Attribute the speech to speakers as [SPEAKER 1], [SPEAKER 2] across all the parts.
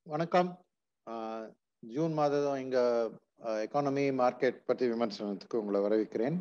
[SPEAKER 1] வணக்கம் ஜூன் மாதம் இங்க எக்கானமி மார்க்கெட் பற்றி விமர்சனத்துக்கு உங்களை வரவேற்கிறேன்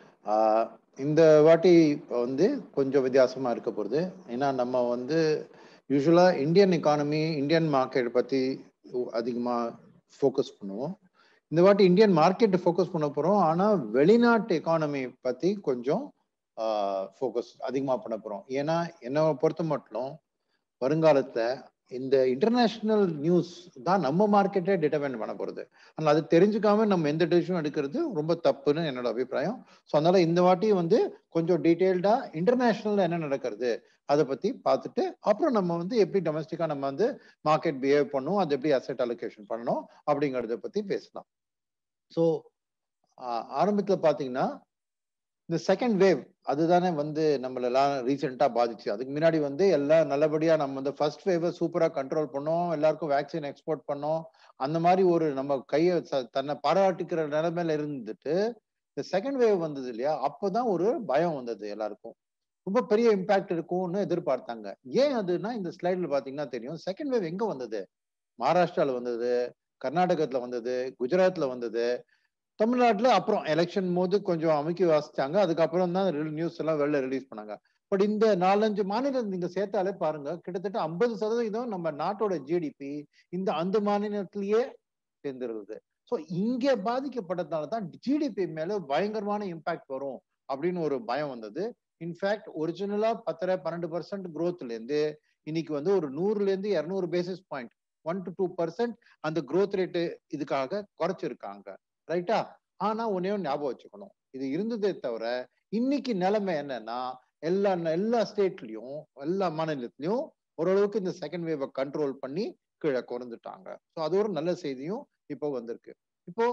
[SPEAKER 1] இந்த வாட்டி வந்து கொஞ்சம் வித்தியாசமா இருக்க போகுது ஏன்னா நம்ம வந்து யூஸ்வலா இந்தியன் எக்கானமி இந்தியன் மார்க்கெட் பத்தி அதிகமா ஃபோக்கஸ் பண்ணுவோம் இந்த வாட்டி இந்தியன் மார்க்கெட் ஃபோக்கஸ் பண்ண போறோம் ஆனா வெளிநாட்டு எக்கானமி பத்தி கொஞ்சம் ஃபோக்கஸ் அதிகமா பண்ண போறோம் ஏன்னா என்னை பொறுத்த மட்டும் வருங்காலத்துல இந்த இன்டர்நேஷனல் நியூஸ் தான் நம்ம மார்க்கெட்டே டிட்டர்மைன் பண்ண போறது அதனால அது தெரிஞ்சுக்காம நம்ம எந்த டிசிஷன் எடுக்கிறது ரொம்ப தப்புன்னு என்னோட அபிப்பிராயம் ஸோ அதனால இந்த வாட்டி வந்து கொஞ்சம் டீட்டெயில்டா இன்டர்நேஷனல்ல என்ன நடக்கிறது அதை பத்தி பார்த்துட்டு அப்புறம் நம்ம வந்து எப்படி டொமஸ்டிக்கா நம்ம வந்து மார்க்கெட் பிஹேவ் பண்ணும் அது எப்படி அசெட் அலோகேஷன் பண்ணணும் அப்படிங்கறத பத்தி பேசலாம் ஸோ ஆரம்பத்துல பாத்தீங்கன்னா இந்த செகண்ட் வேவ் அதுதானே வந்து நம்மளெல்லாம் ரீசெண்டா பாதிச்சு அதுக்கு முன்னாடி வந்து எல்லாம் நல்லபடியா நம்ம வந்து ஃபர்ஸ்ட் வேவை சூப்பரா கண்ட்ரோல் பண்ணோம் எல்லாருக்கும் வேக்சின் எக்ஸ்போர்ட் பண்ணோம் அந்த மாதிரி ஒரு நம்ம கையை தன்னை பாராட்டிக்கிற நிலைமையில இருந்துட்டு இந்த செகண்ட் வேவ் வந்தது இல்லையா அப்போதான் ஒரு பயம் வந்தது எல்லாருக்கும் ரொம்ப பெரிய இம்பாக்ட் இருக்கும்னு எதிர்பார்த்தாங்க ஏன் அதுனா இந்த ஸ்லைட்ல பாத்தீங்கன்னா தெரியும் செகண்ட் வேவ் எங்க வந்தது மகாராஷ்டிரால வந்தது கர்நாடகத்துல வந்தது குஜராத்ல வந்தது தமிழ்நாட்டுல அப்புறம் எலெக்ஷன் போது கொஞ்சம் அமைக்கி வாசிச்சாங்க அதுக்கப்புறம் தான் நியூஸ் எல்லாம் வெளில ரிலீஸ் பண்ணாங்க பட் இந்த நாலஞ்சு மாநிலம் நீங்க சேர்த்தாலே பாருங்க கிட்டத்தட்ட ஐம்பது சதவீதம் நம்ம நாட்டோட ஜிடிபி இந்த அந்த மாநிலத்திலேயே சேர்ந்துருது ஸோ இங்க பாதிக்கப்பட்டதுனால தான் ஜிடிபி மேல பயங்கரமான இம்பாக்ட் வரும் அப்படின்னு ஒரு பயம் வந்தது இன்ஃபேக்ட் ஒரிஜினலா பத்தரை பன்னெண்டு பர்சன்ட் குரோத்ல இருந்து இன்னைக்கு வந்து ஒரு நூறுல இருந்து இருநூறு basis point one to two percent அந்த குரோத் ரேட்டு இதுக்காக குறைச்சிருக்காங்க ரைட்டா ஆனா ஒன்னையும் ஞாபகம் வச்சுக்கணும் இது இருந்ததே தவிர இன்னைக்கு நிலைமை என்னன்னா எல்லா எல்லா ஸ்டேட்லயும் எல்லா மாநிலத்திலயும் ஓரளவுக்கு இந்த செகண்ட் வேவை கண்ட்ரோல் பண்ணி கீழே குறைந்துட்டாங்க ஸோ அது ஒரு நல்ல செய்தியும் இப்போ வந்திருக்கு இப்போ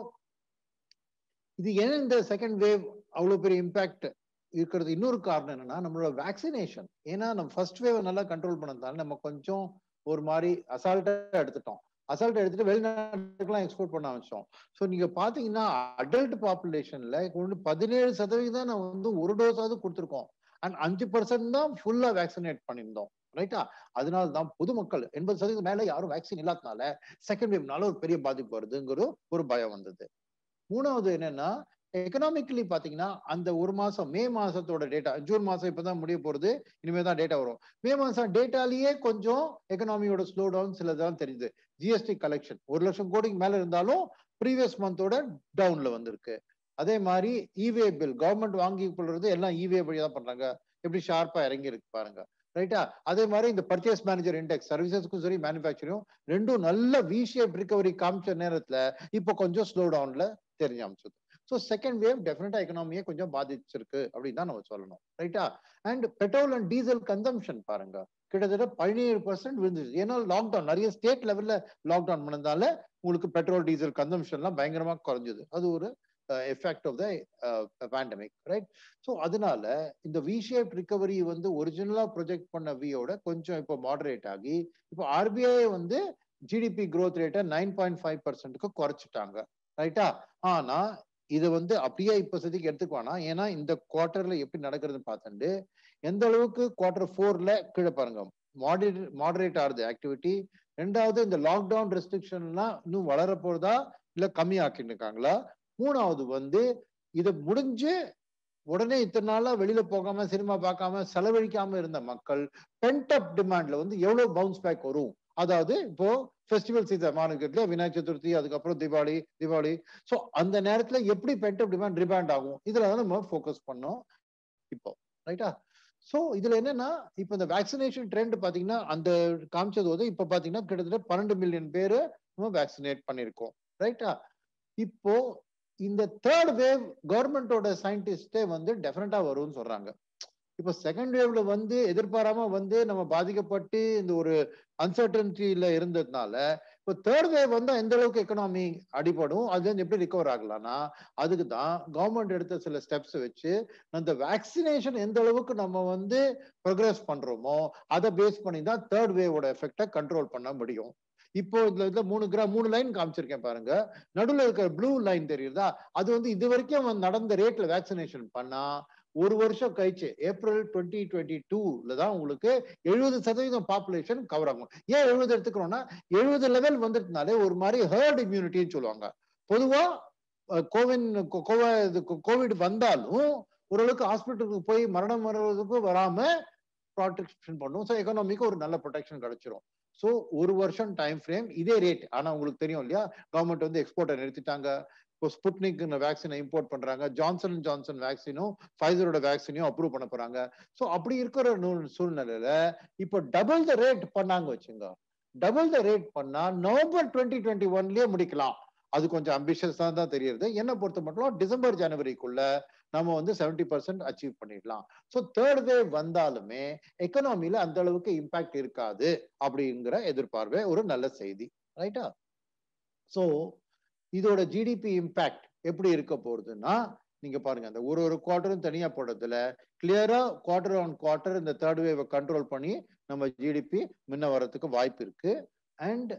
[SPEAKER 1] இது ஏன் இந்த செகண்ட் வேவ் அவ்வளவு பெரிய இம்பாக்ட் இருக்கிறது இன்னொரு காரணம் என்னன்னா நம்மளோட வேக்சினேஷன் ஏன்னா நம்ம ஃபர்ஸ்ட் வேவை நல்லா கண்ட்ரோல் பண்ணதால நம்ம கொஞ்சம் ஒரு மாதிரி அசால்ட்டா எடுத்துட்டோம் அசால்ட் எடுத்துட்டு வெளிநாட்டுக்கெல்லாம் எக்ஸ்போர்ட் பண்ண ஆரம்பிச்சோம் ஸோ நீங்க பாத்தீங்கன்னா அடல்ட் பாப்புலேஷன்ல கொண்டு பதினேழு சதவீதம் நம்ம வந்து ஒரு டோஸாவது கொடுத்துருக்கோம் அண்ட் அஞ்சு பர்சன்ட் தான் ஃபுல்லா வேக்சினேட் பண்ணியிருந்தோம் ரைட்டா அதனால தான் பொதுமக்கள் எண்பது சதவீதம் மேல யாரும் வேக்சின் இல்லாதனால செகண்ட் வேவ்னால ஒரு பெரிய பாதிப்பு வருதுங்கிற ஒரு பயம் வந்தது மூணாவது என்னன்னா எக்கனாமிக்கலி பாத்தீங்கன்னா அந்த ஒரு மாசம் மே மாசத்தோட டேட்டா ஜூன் மாசம் இப்பதான் முடிய போறது இனிமே தான் டேட்டா வரும் மே மாசம் டேட்டாலேயே கொஞ்சம் எக்கனாமியோட ஸ்லோ டவுன் சிலதான் தெரியுது ஜிஎஸ்டி கலெக்ஷன் ஒரு லட்சம் கோடிக்கு மேல இருந்தாலும் ப்ரீவியஸ் மந்தோட டவுன்ல வந்திருக்கு அதே மாதிரி இவே பில் கவர்மெண்ட் வாங்கி கொள்றது எல்லாம் இவே வழியா தான் பண்றாங்க எப்படி ஷார்ப்பா இறங்கி இருக்கு பாருங்க ரைட்டா அதே மாதிரி இந்த பர்ச்சேஸ் மேனேஜர் இண்டெக்ஸ் சர்வீசஸ்க்கும் சரி மேனுஃபேக்சரிங் ரெண்டும் நல்ல வி ஷேப் ரிகவரி காமிச்ச நேரத்துல இப்போ கொஞ்சம் ஸ்லோ டவுன்ல தெரிஞ்சு அமைச்சது ஸோ செகண்ட் வேவ் டெஃபினட்டா எக்கனாமியை கொஞ்சம் பாதிச்சிருக்கு அப்படின்னு தான் நம்ம சொல்லணும் ரைட்டா and petrol and diesel consumption பாருங்க கிட்டத்தட்ட பதினேழு பர்சன்ட் விழுந்துச்சு ஏன்னா லாக்டவுன் நிறைய ஸ்டேட் லெவல்ல லாக்டவுன் பண்ணதால உங்களுக்கு பெட்ரோல் டீசல் கன்சம்ஷன்லாம் பயங்கரமா குறைஞ்சது அது ஒரு effect of the pandemic right so அதனால இந்த வி ஷேப் ரிகவரி வந்து ஒரிஜினலா ப்ரொஜெக்ட் பண்ண வியோட கொஞ்சம் இப்போ மாடரேட் ஆகி இப்போ ஆர்பிஐ வந்து ஜிடிபி க்ரோத் ரேட்டை நைன் பாயிண்ட் ஃபைவ் பர்சன்ட்டுக்கு குறைச்சிட்டாங்க ரைட்டா ஆனா இது வந்து அப்படியே இப்போதைக்கு எடுத்துக்குவானா ஏன்னா இந்த குவார்டர்ல எப்படி நடக்கிறதுன்னு பார்த்துட்டு எந்த அளவுக்கு குவார்டர் ஃபோர்ல கீழே பாருங்க மாடரேட் மாடரேட் ஆகுது ஆக்டிவிட்டி ரெண்டாவது இந்த லாக்டவுன் ரெஸ்ட்ரிக்ஷன்லாம் இன்னும் வளர போறதா இல்ல கம்மி ஆக்கிட்டு இருக்காங்களா மூணாவது வந்து இது முடிஞ்சு உடனே இத்தனை நாளா வெளியில போகாம சினிமா பார்க்காம செலவழிக்காம இருந்த மக்கள் பென்ட் அப் டிமாண்ட்ல வந்து எவ்வளவு பவுன்ஸ் பேக் வரும் அதாவது இப்போ ஃபெஸ்டிவல் சீசன் மாநிலத்துல விநாயக சதுர்த்தி அதுக்கப்புறம் தீபாவளி தீபாவளி ஸோ அந்த நேரத்துல எப்படி பென்ட் அப் டிமாண்ட் ரிபேண்ட் ஆகும் இதுல தான் நம்ம ஃபோக்கஸ் பண்ணோம் இப்போ ரைட்டா ஸோ இதுல என்னன்னா இப்போ இந்த வேக்சினேஷன் ட்ரெண்ட் பாத்தீங்கன்னா அந்த காமிச்சது போது இப்போ பாத்தீங்கன்னா கிட்டத்தட்ட பன்னெண்டு மில்லியன் பேரு நம்ம வேக்சினேட் பண்ணியிருக்கோம் ரைட்டா இப்போ இந்த தேர்ட் வேவ் கவர்மெண்டோட சயின்டிஸ்டே வந்து டெஃபினட்டா வரும்னு சொல்றாங்க இப்போ செகண்ட் வேவ்ல வந்து எதிர்பாராம வந்து நம்ம பாதிக்கப்பட்டு இந்த ஒரு அன்சர்டனிட்டியில இருந்ததுனால இப்போ தேர்ட் வேவ் வந்து எந்த அளவுக்கு எக்கனாமி அடிபடும் அது வந்து எப்படி ரிகவர் ஆகலாம்னா அதுக்கு தான் கவர்மெண்ட் எடுத்த சில ஸ்டெப்ஸ் வச்சு அந்த வேக்சினேஷன் எந்த அளவுக்கு நம்ம வந்து ப்ரோக்ரஸ் பண்றோமோ அதை பேஸ் பண்ணி தான் தேர்ட் வேவோட எஃபெக்டை கண்ட்ரோல் பண்ண முடியும் இப்போ இதுல இதுல மூணு கிரா மூணு லைன் காமிச்சிருக்கேன் பாருங்க நடுவில் இருக்கிற ப்ளூ லைன் தெரியுதா அது வந்து இது வரைக்கும் நடந்த ரேட்ல வேக்சினேஷன் பண்ணா ஒரு வருஷம் கழிச்சு ஏப்ரல் டுவெண்ட்டி டுவெண்ட்டி டூல தான் உங்களுக்கு எழுபது சதவீதம் பாப்புலேஷன் கவர் ஆகும் ஏன் எழுபது எடுத்துக்கிறோம்னா எழுபது லெவல் வந்துட்டனாலே ஒரு மாதிரி ஹேர்ட் இம்யூனிட்டின்னு சொல்லுவாங்க பொதுவா கோவின் கோவிட் வந்தாலும் ஓரளவுக்கு ஹாஸ்பிட்டலுக்கு போய் மரணம் வர்றதுக்கு வராம ப்ரொடெக்ஷன் பண்ணும் ஸோ எக்கனாமிக்கு ஒரு நல்ல ப்ரொடெக்ஷன் கிடைச்சிரும் ஸோ ஒரு வருஷம் டைம் ஃப்ரேம் இதே ரேட் ஆனா உங்களுக்கு தெரியும் இல்லையா கவர்மெண்ட் வந்து எக்ஸ்போர்ட்டை நிறுத்திட்டாங்க இப்போ ஸ்புட்னிக் வேக்சினை இம்போர்ட் பண்றாங்க ஜான்சன் ஜான்சன் வேக்சினும் ஃபைசரோட வேக்சினையும் அப்ரூவ் பண்ண போறாங்க ஸோ அப்படி இருக்கிற சூழ்நிலையில இப்போ டபுள் த ரேட் பண்ணாங்க வச்சுங்க டபுள் த ரேட் பண்ணா நவம்பர் டுவெண்ட்டி டுவெண்ட்டி ஒன்லயே முடிக்கலாம் அது கொஞ்சம் அம்பிஷியஸ் தான் தான் தெரியுது என்ன பொறுத்த மட்டும் டிசம்பர் ஜனவரிக்குள்ள நம்ம வந்து செவன்டி பர்சன்ட் அச்சீவ் பண்ணிடலாம் ஸோ தேர்ட் வேவ் வந்தாலுமே எக்கனாமில அந்த அளவுக்கு இம்பாக்ட் இருக்காது அப்படிங்கிற எதிர்பார்வை ஒரு நல்ல செய்தி ரைட்டா ஸோ இதோட ஜிடிபி இம்பாக்ட் எப்படி இருக்க போறதுன்னா நீங்க பாருங்க அந்த ஒரு ஒரு குவார்டரும் தனியா போடுறதுல கிளியரா குவார்டர் ஆன் குவார்டர் இந்த தேர்ட் வேவை கண்ட்ரோல் பண்ணி நம்ம ஜிடிபி முன்ன வர்றதுக்கு வாய்ப்பு இருக்கு அண்ட்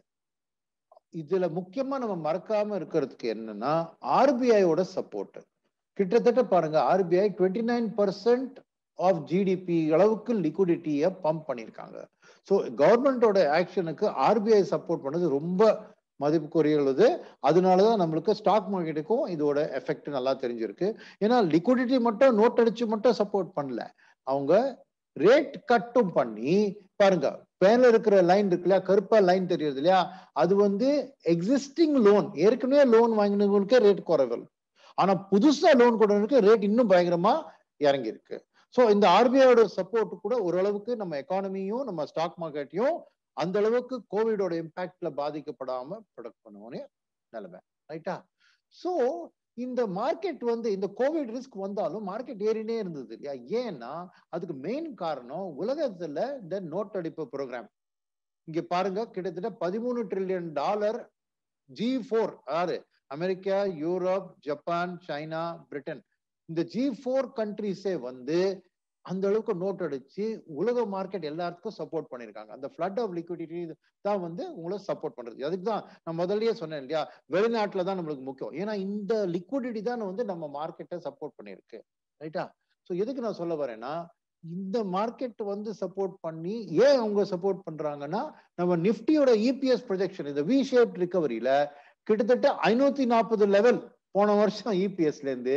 [SPEAKER 1] இதுல முக்கியமா நம்ம மறக்காம இருக்கிறதுக்கு என்னன்னா ஆர்பிஐயோட சப்போர்ட் கிட்டத்தட்ட பாருங்க RBI twenty nine percent of GDP அளவுக்கு லிக்விடிட்டியை பம்ப் பண்ணியிருக்காங்க ஸோ கவர்மெண்டோட ஆக்ஷனுக்கு ஆர்பிஐ சப்போர்ட் பண்ணது ரொம்ப மதிப்புக்குரியது அதனாலதான் நம்மளுக்கு ஸ்டாக் மார்க்கெட்டுக்கும் இதோட எஃபெக்ட் நல்லா தெரிஞ்சிருக்கு ஏன்னா லிக்விடிட்டி மட்டும் நோட் அடிச்சு மட்டும் சப்போர்ட் பண்ணல அவங்க ரேட் கட்டும் பண்ணி பாருங்க பேன்ல இருக்கிற லைன் இருக்கு இல்லையா கருப்பா லைன் தெரியுது இல்லையா அது வந்து எக்ஸிஸ்டிங் லோன் ஏற்கனவே லோன் வாங்கினவங்களுக்கே ரேட் குறைவல் ஆனா புதுசா லோன் கொடுறவங்களுக்கு ரேட் இன்னும் பயங்கரமா இறங்கி இருக்கு ஸோ இந்த ஆர்பிஐயோட சப்போர்ட் கூட ஓரளவுக்கு நம்ம எக்கானமியும் நம்ம ஸ்டாக் மார்க்கெட்டையும் அந்த அளவுக்கு கோவிடோட இம்பாக்ட்ல பாதிக்கப்படாம ப்ரொடக்ட் பண்ணுவோன்னு நிலைமை ரைட்டா ஸோ இந்த மார்க்கெட் வந்து இந்த கோவிட் ரிஸ்க் வந்தாலும் மார்க்கெட் ஏறினே இருந்தது இல்லையா ஏன்னா அதுக்கு மெயின் காரணம் உலகத்துல இந்த நோட் அடிப்பு ப்ரோக்ராம் இங்க பாருங்க கிட்டத்தட்ட பதிமூணு ட்ரில்லியன் டாலர் ஜி ஃபோர் அதாவது America Europe Japan China Britain இந்த ஜி ஃபோர் கண்ட்ரிஸே வந்து அந்த அளவுக்கு நோட் அடிச்சு உலக மார்க்கெட் எல்லாத்துக்கும் சப்போர்ட் பண்ணிருக்காங்க அந்த ஃபிளட் ஆஃப் லிக்விடிட்டி தான் வந்து உங்களை சப்போர்ட் பண்றது அதுக்கு தான் நான் முதல்லயே சொன்னேன் இல்லையா வெளிநாட்டுல தான் நம்மளுக்கு முக்கியம் ஏன்னா இந்த லிக்விடிட்டி தான் வந்து நம்ம மார்க்கெட்டை சப்போர்ட் பண்ணிருக்கு ரைட்டா ஸோ எதுக்கு நான் சொல்ல வரேன்னா இந்த மார்க்கெட் வந்து சப்போர்ட் பண்ணி ஏன் அவங்க சப்போர்ட் பண்றாங்கன்னா நம்ம நிப்டியோட இபிஎஸ் ப்ரொஜெக்ஷன் இந்த வி ஷேப் ரிகவரியில கிட்டத்தட்ட ஐநூத்தி நாற்பது லெவல் போன வருஷம் இபிஎஸ்ல இருந்து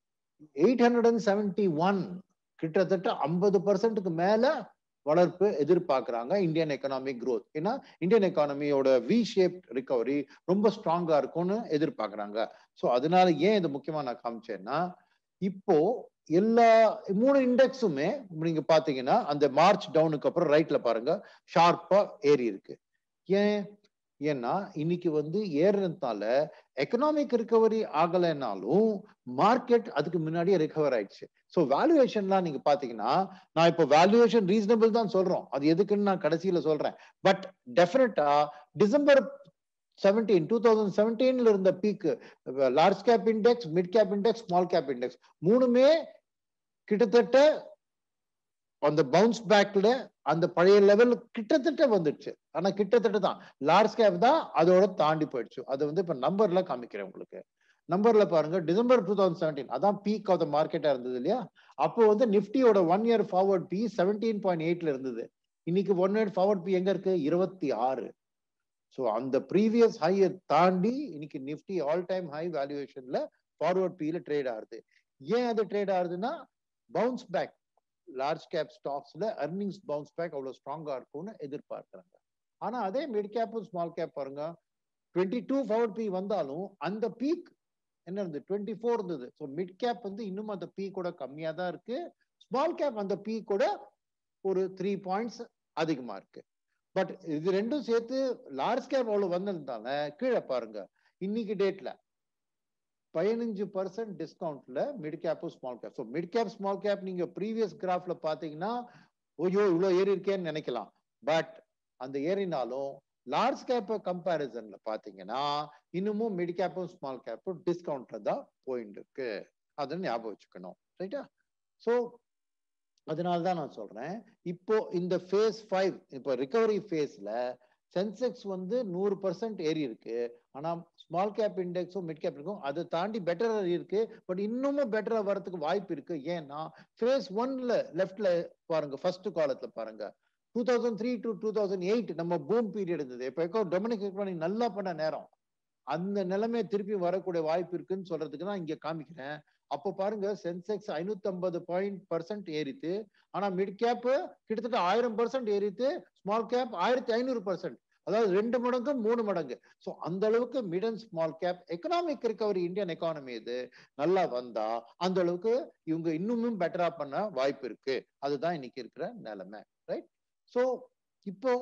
[SPEAKER 1] eight hundred and seventy one கிட்டத்தட்ட ஐம்பது பர்சன்ட்டுக்கு மேல வளர்ப்பு எதிர்பார்க்கறாங்க இந்தியன் எக்கனாமிக் க்ரோத் ஏன்னா இந்தியன் எக்கானமியோட வி ஷேப் ரிகவரி ரொம்ப ஸ்ட்ராங்கா இருக்கும்னு எதிர்பார்க்கறாங்க ஸோ அதனால ஏன் இது முக்கியமா நான் காமிச்சேன்னா இப்போ எல்லா மூணு இண்டெக்ஸுமே நீங்க பாத்தீங்கன்னா அந்த மார்ச் டவுனுக்கு அப்புறம் ரைட்ல பாருங்க ஷார்ப்பா ஏறி இருக்கு ஏன் ஏன்னா இன்னைக்கு வந்து ஏறினதுனால எக்கனாமிக் ரிகவரி ஆகலைனாலும் மார்க்கெட் அதுக்கு முன்னாடியே ரிகவர் ஆயிடுச்சு ஸோ வேல்யூவேஷன்லாம் நீங்க பாத்தீங்கன்னா நான் இப்போ வேல்யூவேஷன் ரீசனபிள் தான் சொல்றோம் அது எதுக்குன்னு நான் கடைசியில சொல்றேன் பட் டெஃபினட்டா டிசம்பர் செவன்டீன் டூ தௌசண்ட் செவன்டீன்ல இருந்த peak large cap index mid cap index small cap index மூணுமே கிட்டத்தட்ட அந்த பவுன்ஸ் பேக்ல அந்த பழைய லெவல் கிட்டத்தட்ட வந்துடுச்சு ஆனா கிட்டத்தட்ட தான் லார்ஜ் கேப் தான் அதோட தாண்டி போயிடுச்சு அது வந்து இப்ப நம்பர்ல காமிக்கிறேன் உங்களுக்கு நம்பர்ல பாருங்க டிசம்பர் டூ தௌசண்ட் செவன்டீன் அதான் பீக் ஆஃப் த மார்க்கெட்டா இருந்தது இல்லையா அப்போ வந்து நிப்டியோட one year forward P seventeen point எயிட்ல இருந்தது இன்னைக்கு ஒன் இயர் ஃபார்வர்ட் பி எங்க இருக்கு இருபத்தி ஆறு ஸோ அந்த ப்ரீவியஸ் ஹையை தாண்டி இன்னைக்கு நிப்டி ஆல் டைம் ஹை வேல்யூவேஷன்ல ஃபார்வர்ட் பில ட்ரேட் ஆகுது ஏன் அது ட்ரேட் ஆகுதுன்னா பவுன்ஸ் பேக் லார்ஜ் கேப் ஸ்டாக்ஸ்ல அர்னிங்ஸ் பவுன்ஸ் பேக் அவ்வளவு ஸ்ட்ராங்கா இருக்கும்னு எதிர்பார்க்கறாங்க ஆனா அதே மிட் கேப்பும் ஸ்மால் கேப் பாருங்க டுவெண்ட்டி டூ ஃபார்வர்ட் பி வந்தாலும் அந்த பீக் என்ன இருந்தது டுவெண்ட்டி ஃபோர் இருந்தது ஸோ மிட் கேப் வந்து இன்னும் அந்த பீக்கோட கம்மியா தான் இருக்கு ஸ்மால் கேப் அந்த பீக்கோட ஒரு த்ரீ பாயிண்ட்ஸ் அதிகமா இருக்கு பட் இது ரெண்டும் சேர்த்து லார்ஜ் கேப் அவ்வளவு வந்திருந்தாங்க கீழே பாருங்க இன்னைக்கு டேட்ல பதினஞ்சு பர்சன்ட் டிஸ்கவுண்ட்ல மிட் கேப்பும் small cap so mid cap small cap நீங்க ப்ரீவியஸ் கிராஃப்ல பாத்தீங்கன்னா ஐயோ இவ்வளோ ஏறி இருக்கேன்னு நினைக்கலாம் பட் அந்த ஏறினாலும் லார்ஜ் கேப் கம்பேரிசன்ல பாத்தீங்கன்னா இன்னமும் மிட் கேப்பும் ஸ்மால் கேப்பும் டிஸ்கவுண்ட்ல தான் போயிட்டு இருக்கு அதை ஞாபகம் வச்சுக்கணும் ரைட்டா ஸோ அதனால தான் நான் சொல்றேன் இப்போ இந்த ஃபேஸ் ஃபைவ் இப்போ ரிகவரி ஃபேஸ்ல சென்செக்ஸ் வந்து நூறு பர்சன்ட் ஏறி இருக்கு ஆனா ஸ்மால் கேப் இண்டெக்ஸும் மிட் கேப் இருக்கும் அதை தாண்டி பெட்டரா இருக்கு பட் இன்னமும் பெட்டரா வரதுக்கு வாய்ப்பு இருக்கு ஏன்னா ஃபேஸ் ஒன்ல லெஃப்ட்ல பாருங்க ஃபர்ஸ்ட் காலத்துல பாருங்க two thousand three to two thousand eight நம்ம பூம் பீரியட் இருந்தது இப்போ டொமினிக் எக்கனாமி நல்லா பண்ண நேரம் அந்த நிலைமை திருப்பி வரக்கூடிய வாய்ப்பு இருக்குன்னு சொல்றதுக்கு தான் இங்க காமிக்கிறேன் அப்போ பாருங்க சென்செக்ஸ் ஐநூத்தி ஐம்பது பாயிண்ட் பர்சன்ட் ஏறித்து ஆனா மிட் கேப் கிட்டத்தட்ட ஆயிரம் பர்சன்ட் ஏறித்து ஸ்மால் கேப் ஆயிரத்தி ஐநூறு பர்சன்ட் அதாவது ரெண்டு மடங்கு மூணு மடங்கு ஸோ அந்த அளவுக்கு mid and small cap economic recovery Indian economy இது நல்லா வந்தா அந்த அளவுக்கு இவங்க இன்னுமும் பெட்டரா பண்ண வாய்ப்பு இருக்கு அதுதான் இன்னைக்கு இருக்கிற நிலைமை ரைட் ஸோ இப்போ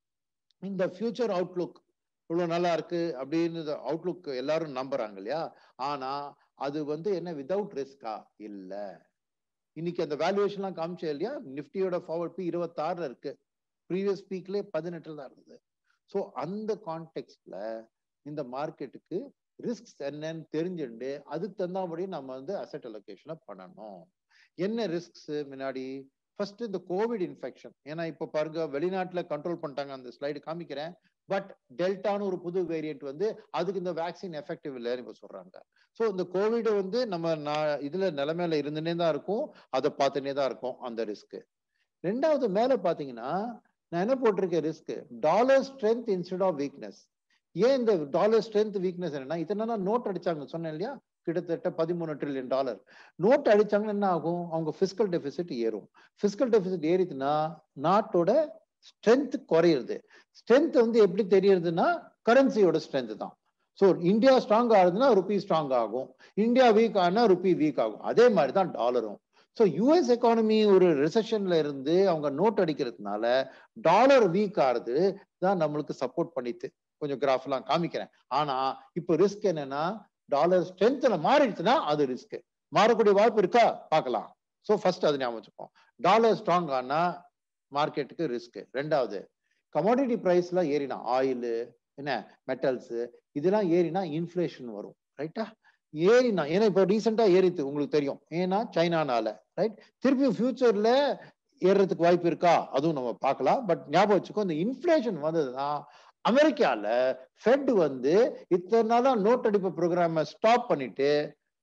[SPEAKER 1] இந்த ஃபியூச்சர் அவுட்லுக் இவ்வளவு நல்லா இருக்கு அப்படின்னு அவுட்லுக் எல்லாரும் நம்புறாங்க இல்லையா ஆனா அது வந்து என்ன விதவுட் ரிஸ்கா இல்ல இன்னைக்கு அந்த வேல்யூவேஷன்லாம் காமிச்சே இல்லையா நிப்டியோட ஃபார்வர்ட் பி இருபத்தாறுல இருக்கு ப்ரீவியஸ் பீக்லேயே பதினெட்டுல தான் இருந்தது ஸோ அந்த கான்டெக்ட்ல இந்த மார்க்கெட்டுக்கு ரிஸ்க்ஸ் என்னன்னு தெரிஞ்சுட்டு அதுக்கு தகுந்தபடி நம்ம வந்து அசெட் அலோகேஷனை பண்ணணும் என்ன ரிஸ்க்ஸ் முன்னாடி ஃபர்ஸ்ட் இந்த கோவிட் இன்ஃபெக்ஷன் ஏன்னா இப்போ பாருங்க வெளிநாட்டுல கண்ட்ரோல் பண்ணிட்டாங்க அந்த ஸ்லைடு காமிக்கிறேன் பட் டெல்டான்னு ஒரு புது வேரியன்ட் வந்து அதுக்கு இந்த வேக்சின் எஃபெக்டிவ் இல்லைன்னு இப்போ சொல்றாங்க ஸோ இந்த கோவிட் வந்து நம்ம நான் இதுல நிலைமையில இருந்துனே தான் இருக்கும் அதை பார்த்துனே தான் இருக்கும் அந்த ரிஸ்க் ரெண்டாவது மேல பாத்தீங்கன்னா நான் என்ன போட்டிருக்கேன் risk dollar strength instead of weakness ஏன் இந்த டாலர் ஸ்ட்ரென்த் வீக்னஸ் என்னன்னா இத்தனை நோட் அடிச்சாங்க சொன்னேன் இல்லையா கிட்டத்தட்ட பதிமூணு ட்ரில்லியன் டாலர் நோட் அடிச்சாங்கன்னா என்ன ஆகும் அவங்க பிசிக்கல் டெபிசிட் ஏறும் பிசிக்கல் டெபிசிட் ஏறிதுன்னா நாட்டோட ஸ்ட்ரென்த் குறையிறது ஸ்ட்ரென்த் வந்து எப்படி தெரியறதுன்னா கரன்சியோட ஸ்ட்ரென்த் தான் ஸோ இந்தியா ஸ்ட்ராங் ஆகுதுன்னா ருபி ஸ்ட்ராங் ஆகும் இந்தியா வீக் ஆனா ருபி வீக் ஆகும் அதே மாதிரி தான் டாலரும் ஸோ யூஎஸ் எக்கானமி ஒரு ரிசெஷன்ல இருந்து அவங்க நோட் அடிக்கிறதுனால டாலர் வீக் ஆகுது தான் நம்மளுக்கு சப்போர்ட் பண்ணித்து கொஞ்சம் கிராஃப்லாம் காமிக்கிறேன் ஆனா இப்போ ரிஸ்க் என்னன்னா டாலர் ஸ்ட்ரென்த்ல மாறிடுச்சுன்னா அது ரிஸ்க் மாறக்கூடிய வாய்ப்பு இருக்கா பார்க்கலாம் ஸோ ஃபர்ஸ்ட் அது ஞாபகம் வச்சுப்போம் டாலர் ஸ்ட்ராங் ஆனா மார்க்கெட்டுக்கு ரிஸ்க் ரெண்டாவது கமாடிட்டி ப்ரைஸ்லாம் ஏறினா ஆயில் என்ன மெட்டல்ஸ் இதெல்லாம் ஏறினா இன்ஃப்ளேஷன் வரும் ரைட்டா ஏறினா ஏன்னா இப்போ ரீசெண்டா ஏறித்து உங்களுக்கு தெரியும் ஏன்னா சைனானால ரைட் திருப்பி ஃபியூச்சர்ல ஏறுறதுக்கு வாய்ப்பு இருக்கா அதுவும் நம்ம பார்க்கலாம் பட் ஞாபகம் வச்சுக்கோ இந்த இன்ஃப்ளேஷன் வந்ததுன்னா அமெரிக்கால ஃபெட் வந்து இத்தனை நாளா நோட் அடிப்பு ப்ரோக்ராம ஸ்டாப் பண்ணிட்டு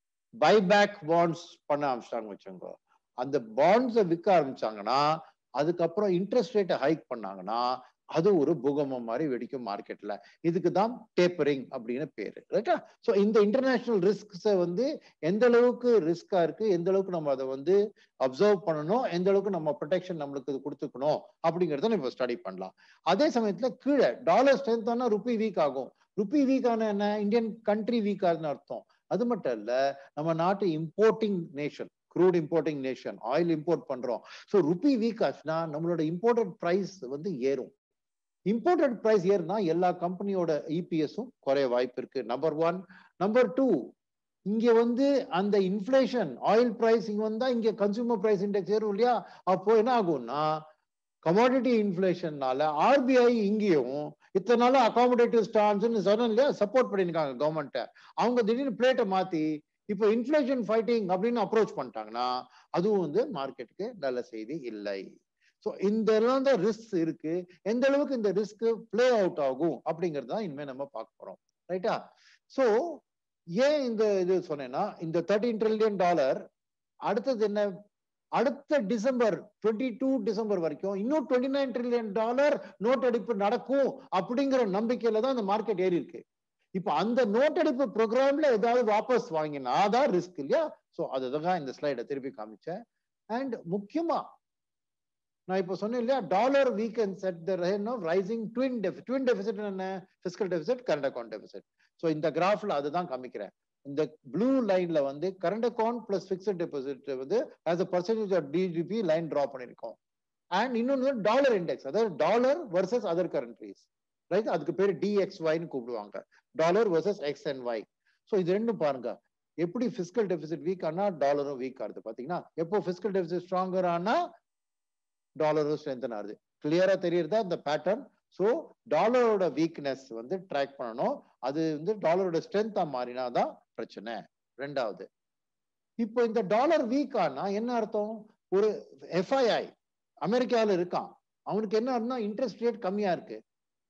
[SPEAKER 1] பைபேக் பாண்ட்ஸ் பண்ண ஆரம்பிச்சிட்டாங்க வச்சுக்கோங்க அந்த பாண்ட்ஸை விற்க ஆரம்பிச்சாங்கன்னா அதுக்கப்புறம் இன்ட்ரெஸ்ட் ரேட்டை ஹைக் பண்ணாங்கன்னா அது ஒரு பூகம்பம் மாதிரி வெடிக்கும் மார்க்கெட்ல இதுக்கு தான் டேப்பரிங் அப்படின்னு பேரு ரைட்டா ஸோ இந்த இன்டர்நேஷனல் ரிஸ்க்ஸை வந்து எந்த அளவுக்கு ரிஸ்கா இருக்கு எந்த அளவுக்கு நம்ம அதை வந்து அப்சர்வ் பண்ணணும் எந்த அளவுக்கு நம்ம ப்ரொடெக்ஷன் நம்மளுக்கு இது கொடுத்துக்கணும் அப்படிங்கிறத நம்ம ஸ்டடி பண்ணலாம் அதே சமயத்துல கீழே டாலர் ஸ்ட்ரென்த் ஆனா ருப்பி வீக் ஆகும் ருப்பி வீக் ஆன என்ன இந்தியன் கண்ட்ரி வீக் ஆகுதுன்னு அர்த்தம் அது மட்டும் இல்ல நம்ம நாட்டு importing nation crude importing nation oil import பண்றோம் ஸோ ருப்பி வீக் ஆச்சுன்னா நம்மளோட இம்போர்ட்டட் ப்ரைஸ் வந்து ஏறும் இம்போர்ட்டட் ப்ரைஸ் ஏறுனா எல்லா கம்பெனியோட இபிஎஸும் குறைய வாய்ப்பு இருக்கு நம்பர் ஒன் நம்பர் டூ இங்க வந்து அந்த இன்ஃபிளேஷன் ஆயில் பிரைஸ் இங்க வந்தா இங்க கன்சூமர் பிரைஸ் இண்டெக்ஸ் ஏறும் இல்லையா அப்போ என்ன ஆகும்னா கமாடிட்டி இன்ஃபிளேஷன்னால ஆர்பிஐ இங்கேயும் இத்தனை நாளும் அகாமடேட்டிவ் ஸ்டான்ஸ்னு சொன்னேன் இல்லையா சப்போர்ட் பண்ணியிருக்காங்க கவர்மெண்ட்டை அவங்க திடீர்னு பிளேட்டை மாத்தி இப்போ இன்ஃபிளேஷன் ஃபைட்டிங் அப்படின்னு அப்ரோச் பண்ணிட்டாங்கன்னா அதுவும் வந்து மார்க்கெட்டுக்கு நல்ல செய்தி இல்லை ஸோ இந்த தான் ரிஸ்க் இருக்கு எந்த அளவுக்கு இந்த ரிஸ்க் பிளே அவுட் ஆகும் அப்படிங்கிறது தான் இனிமேல் நம்ம பார்க்க போறோம் ரைட்டா ஸோ ஏன் இந்த இது சொன்னேன்னா இந்த தேர்ட்டீன் ட்ரில்லியன் டாலர் அடுத்தது என்ன அடுத்த டிசம்பர் டுவெண்ட்டி டூ டிசம்பர் வரைக்கும் இன்னும் twenty nine trillion dollar note அடிப்பு நடக்கும் அப்படிங்கிற நம்பிக்கையில தான் இந்த மார்க்கெட் ஏறி இருக்கு இப்போ அந்த நோட் அடிப்பு ப்ரோக்ராம்ல ஏதாவது வாபஸ் வாங்கினா தான் ரிஸ்க் இல்லையா ஸோ அதுதான் இந்த ஸ்லைடை திருப்பி காமிச்சேன் அண்ட் முக்கியமா நான் இப்போ சொன்னேன் இல்லையா dollar weakness at the rising twin deficit twin deficit என்ன fiscal deficit current account deficit so இந்த கிராஃப்ல அதுதான் காமிக்கிறேன் இந்த ப்ளூ லைன்ல வந்து current account plus fixed deposit வந்து ஆஸ் அ பர்சன்டேஜ் ஆஃப் டிஜிபி லைன் ட்ரா பண்ணிருக்கோம் அண்ட் இன்னொன்று டாலர் இண்டெக்ஸ் அதாவது dollar versus other countries right அதுக்கு பேர் டிஎக்ஸ்ஒய்னு கூப்பிடுவாங்க dollar versus X and Y so இது ரெண்டும் பாருங்க எப்படி பிசிக்கல் டெபிசிட் வீக் ஆனா டாலரும் வீக் ஆகுது பாத்தீங்கன்னா எப்போ பிசிக்கல் டெபிசிட் ஸ்ட்ராங்கர் ஆனா டாலரும் ஸ்ட்ரென்தன் ஆகுது கிளியரா தெரியுறதா இந்த பேட்டர்ன் ஸோ டாலரோட வீக்னஸ் வந்து ட்ராக் பண்ணணும் அது வந்து டாலரோட ஸ்ட்ரென்த்தா மாறினா தான் பிரச்சனை ரெண்டாவது இப்போ இந்த டாலர் வீக் ஆனா என்ன அர்த்தம் ஒரு எஃப்ஐஐ அமெரிக்காவில் இருக்கான் அவனுக்கு என்ன அர்த்தம் இன்ட்ரெஸ்ட் ரேட் கம்மியா இருக்கு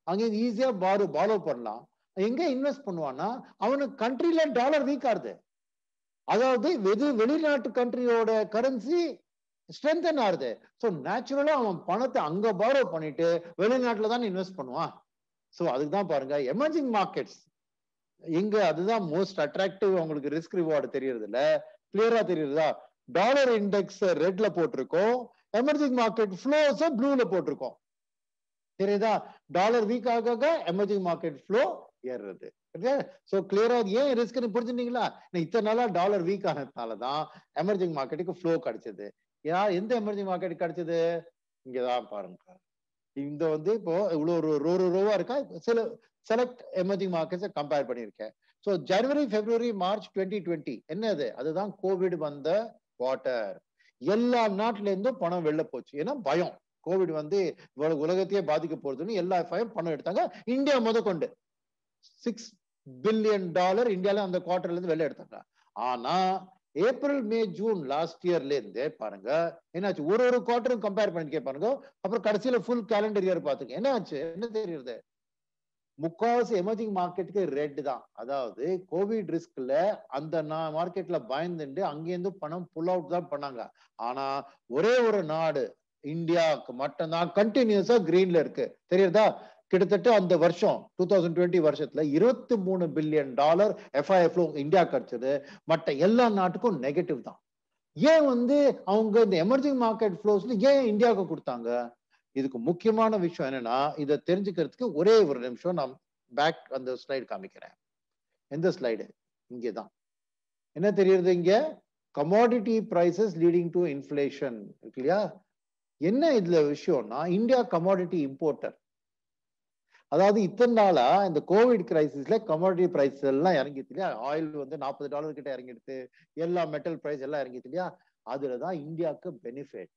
[SPEAKER 1] அங்கேருந்து ஈஸியா பாரோ பாலோ பண்ணலாம் எங்க இன்வெஸ்ட் பண்ணுவான்னா அவனுக்கு கண்ட்ரில டாலர் வீக் ஆகுது அதாவது வெது வெளிநாட்டு கண்ட்ரியோட கரன்சி ஸ்ட்ரென்தன் ஆகுது ஸோ நேச்சுரலா அவன் பணத்தை அங்க பாரோ பண்ணிட்டு வெளிநாட்டுல தான் இன்வெஸ்ட் பண்ணுவான் ஸோ அதுக்கு தான் பாருங்க எமர்ஜிங் மார்க்கெட்ஸ் எங்க அதுதான் மோஸ்ட் அட்ராக்டிவ் உங்களுக்கு ரிஸ்க் ரிவார்டு தெரியறது இல்ல கிளியரா தெரியுதா டாலர் இண்டெக்ஸ் ரெட்ல போட்டிருக்கோம் எமர்ஜிங் மார்க்கெட் ஃப்ளோஸ் ப்ளூல போட்டிருக்கோம் தெரியுதா டாலர் வீக் ஆக எமர்ஜிங் மார்க்கெட் ஃப்ளோ ஏறுறது ஸோ கிளியரா ஏன் ரிஸ்க்னு புரிஞ்சுட்டீங்களா இத்தனை நாளா டாலர் வீக் ஆனதுனால தான் எமர்ஜிங் மார்க்கெட்டுக்கு ஃப்ளோ கிடைச்சது யா எந்த எமர்ஜிங் மார்க்கெட் கிடைச்சது இங்கதான் பாருங்க இந்த வந்து இப்போ இவ்வளோ ஒரு ரோ ரோ ரோவா இருக்கா சில செலக்ட் எமர்ஜிங் மார்க்கெட்ஸை கம்பேர் பண்ணியிருக்கேன் so January February March twenty twenty என்னது அதுதான் கோவிட் வந்த குவார்டர் எல்லா நாட்டுல இருந்தும் பணம் வெளில போச்சு ஏன்னா பயம் கோவிட் வந்து இவ்வளவு உலகத்தையே பாதிக்க போறதுன்னு எல்லா பயம் பணம் எடுத்தாங்க இந்தியா முத கொண்டு சிக்ஸ் பில்லியன் டாலர் இந்தியால அந்த குவார்டர்ல இருந்து வெளில எடுத்தாங்க ஆனா ஏப்ரல் மே ஜூன் லாஸ்ட் இயர்ல இருந்தே பாருங்க என்னாச்சு ஒரு ஒரு குவார்டரும் கம்பேர் பண்ணிக்கே பாருங்க அப்புறம் கடைசியில ஃபுல் கேலண்டர் இயர் பாத்துங்க என்ன ஆச்சு என்ன தெரியுது முக்காவாசி எமர்ஜிங் மார்க்கெட்டுக்கு ரெட் தான் அதாவது கோவிட் ரிஸ்க்ல அந்த மார்க்கெட்ல பயந்துட்டு அங்கேருந்து பணம் புல் அவுட் தான் பண்ணாங்க ஆனா ஒரே ஒரு நாடு இந்தியாவுக்கு மட்டும்தான் கண்டினியூஸா கிரீன்ல இருக்கு தெரியுதா கிட்டத்தட்ட அந்த வருஷம் டூ தௌசண்ட் டுவெண்ட்டி வருஷத்துல இருபத்தி மூணு பில்லியன் டாலர் எஃப்ஐஎஃப்ல இந்தியா கிடைச்சது மற்ற எல்லா நாட்டுக்கும் நெகட்டிவ் தான் ஏன் வந்து அவங்க இந்த எமர்ஜிங் மார்க்கெட் ஃப்ளோஸ்ல ஏன் இந்தியாவுக்கு கொடுத்தாங்க இதுக்கு முக்கியமான விஷயம் என்னன்னா இதை தெரிஞ்சுக்கிறதுக்கு ஒரே ஒரு நிமிஷம் நான் பேக் அந்த ஸ்லைடு காமிக்கிறேன் எந்த ஸ்லைடு இங்கே தான் என்ன தெரியுது இங்க commodity prices leading to inflation இருக்கு இல்லையா என்ன இதுல விஷயம்னா இந்தியா கமாடிட்டி இம்போர்ட்டர் அதாவது இத்தனை நாளா இந்த கோவிட் கிரைசிஸ்ல கமாடிட்டி பிரைஸ் எல்லாம் இறங்கிட்டு இல்லையா ஆயில் வந்து நாற்பது டாலர் கிட்ட இறங்கிடுது எல்லா மெட்டல் பிரைஸ் எல்லாம் இறங்கிட்டு இல்லையா அதுலதான் இந்தியாவுக்கு பெனிஃபிட்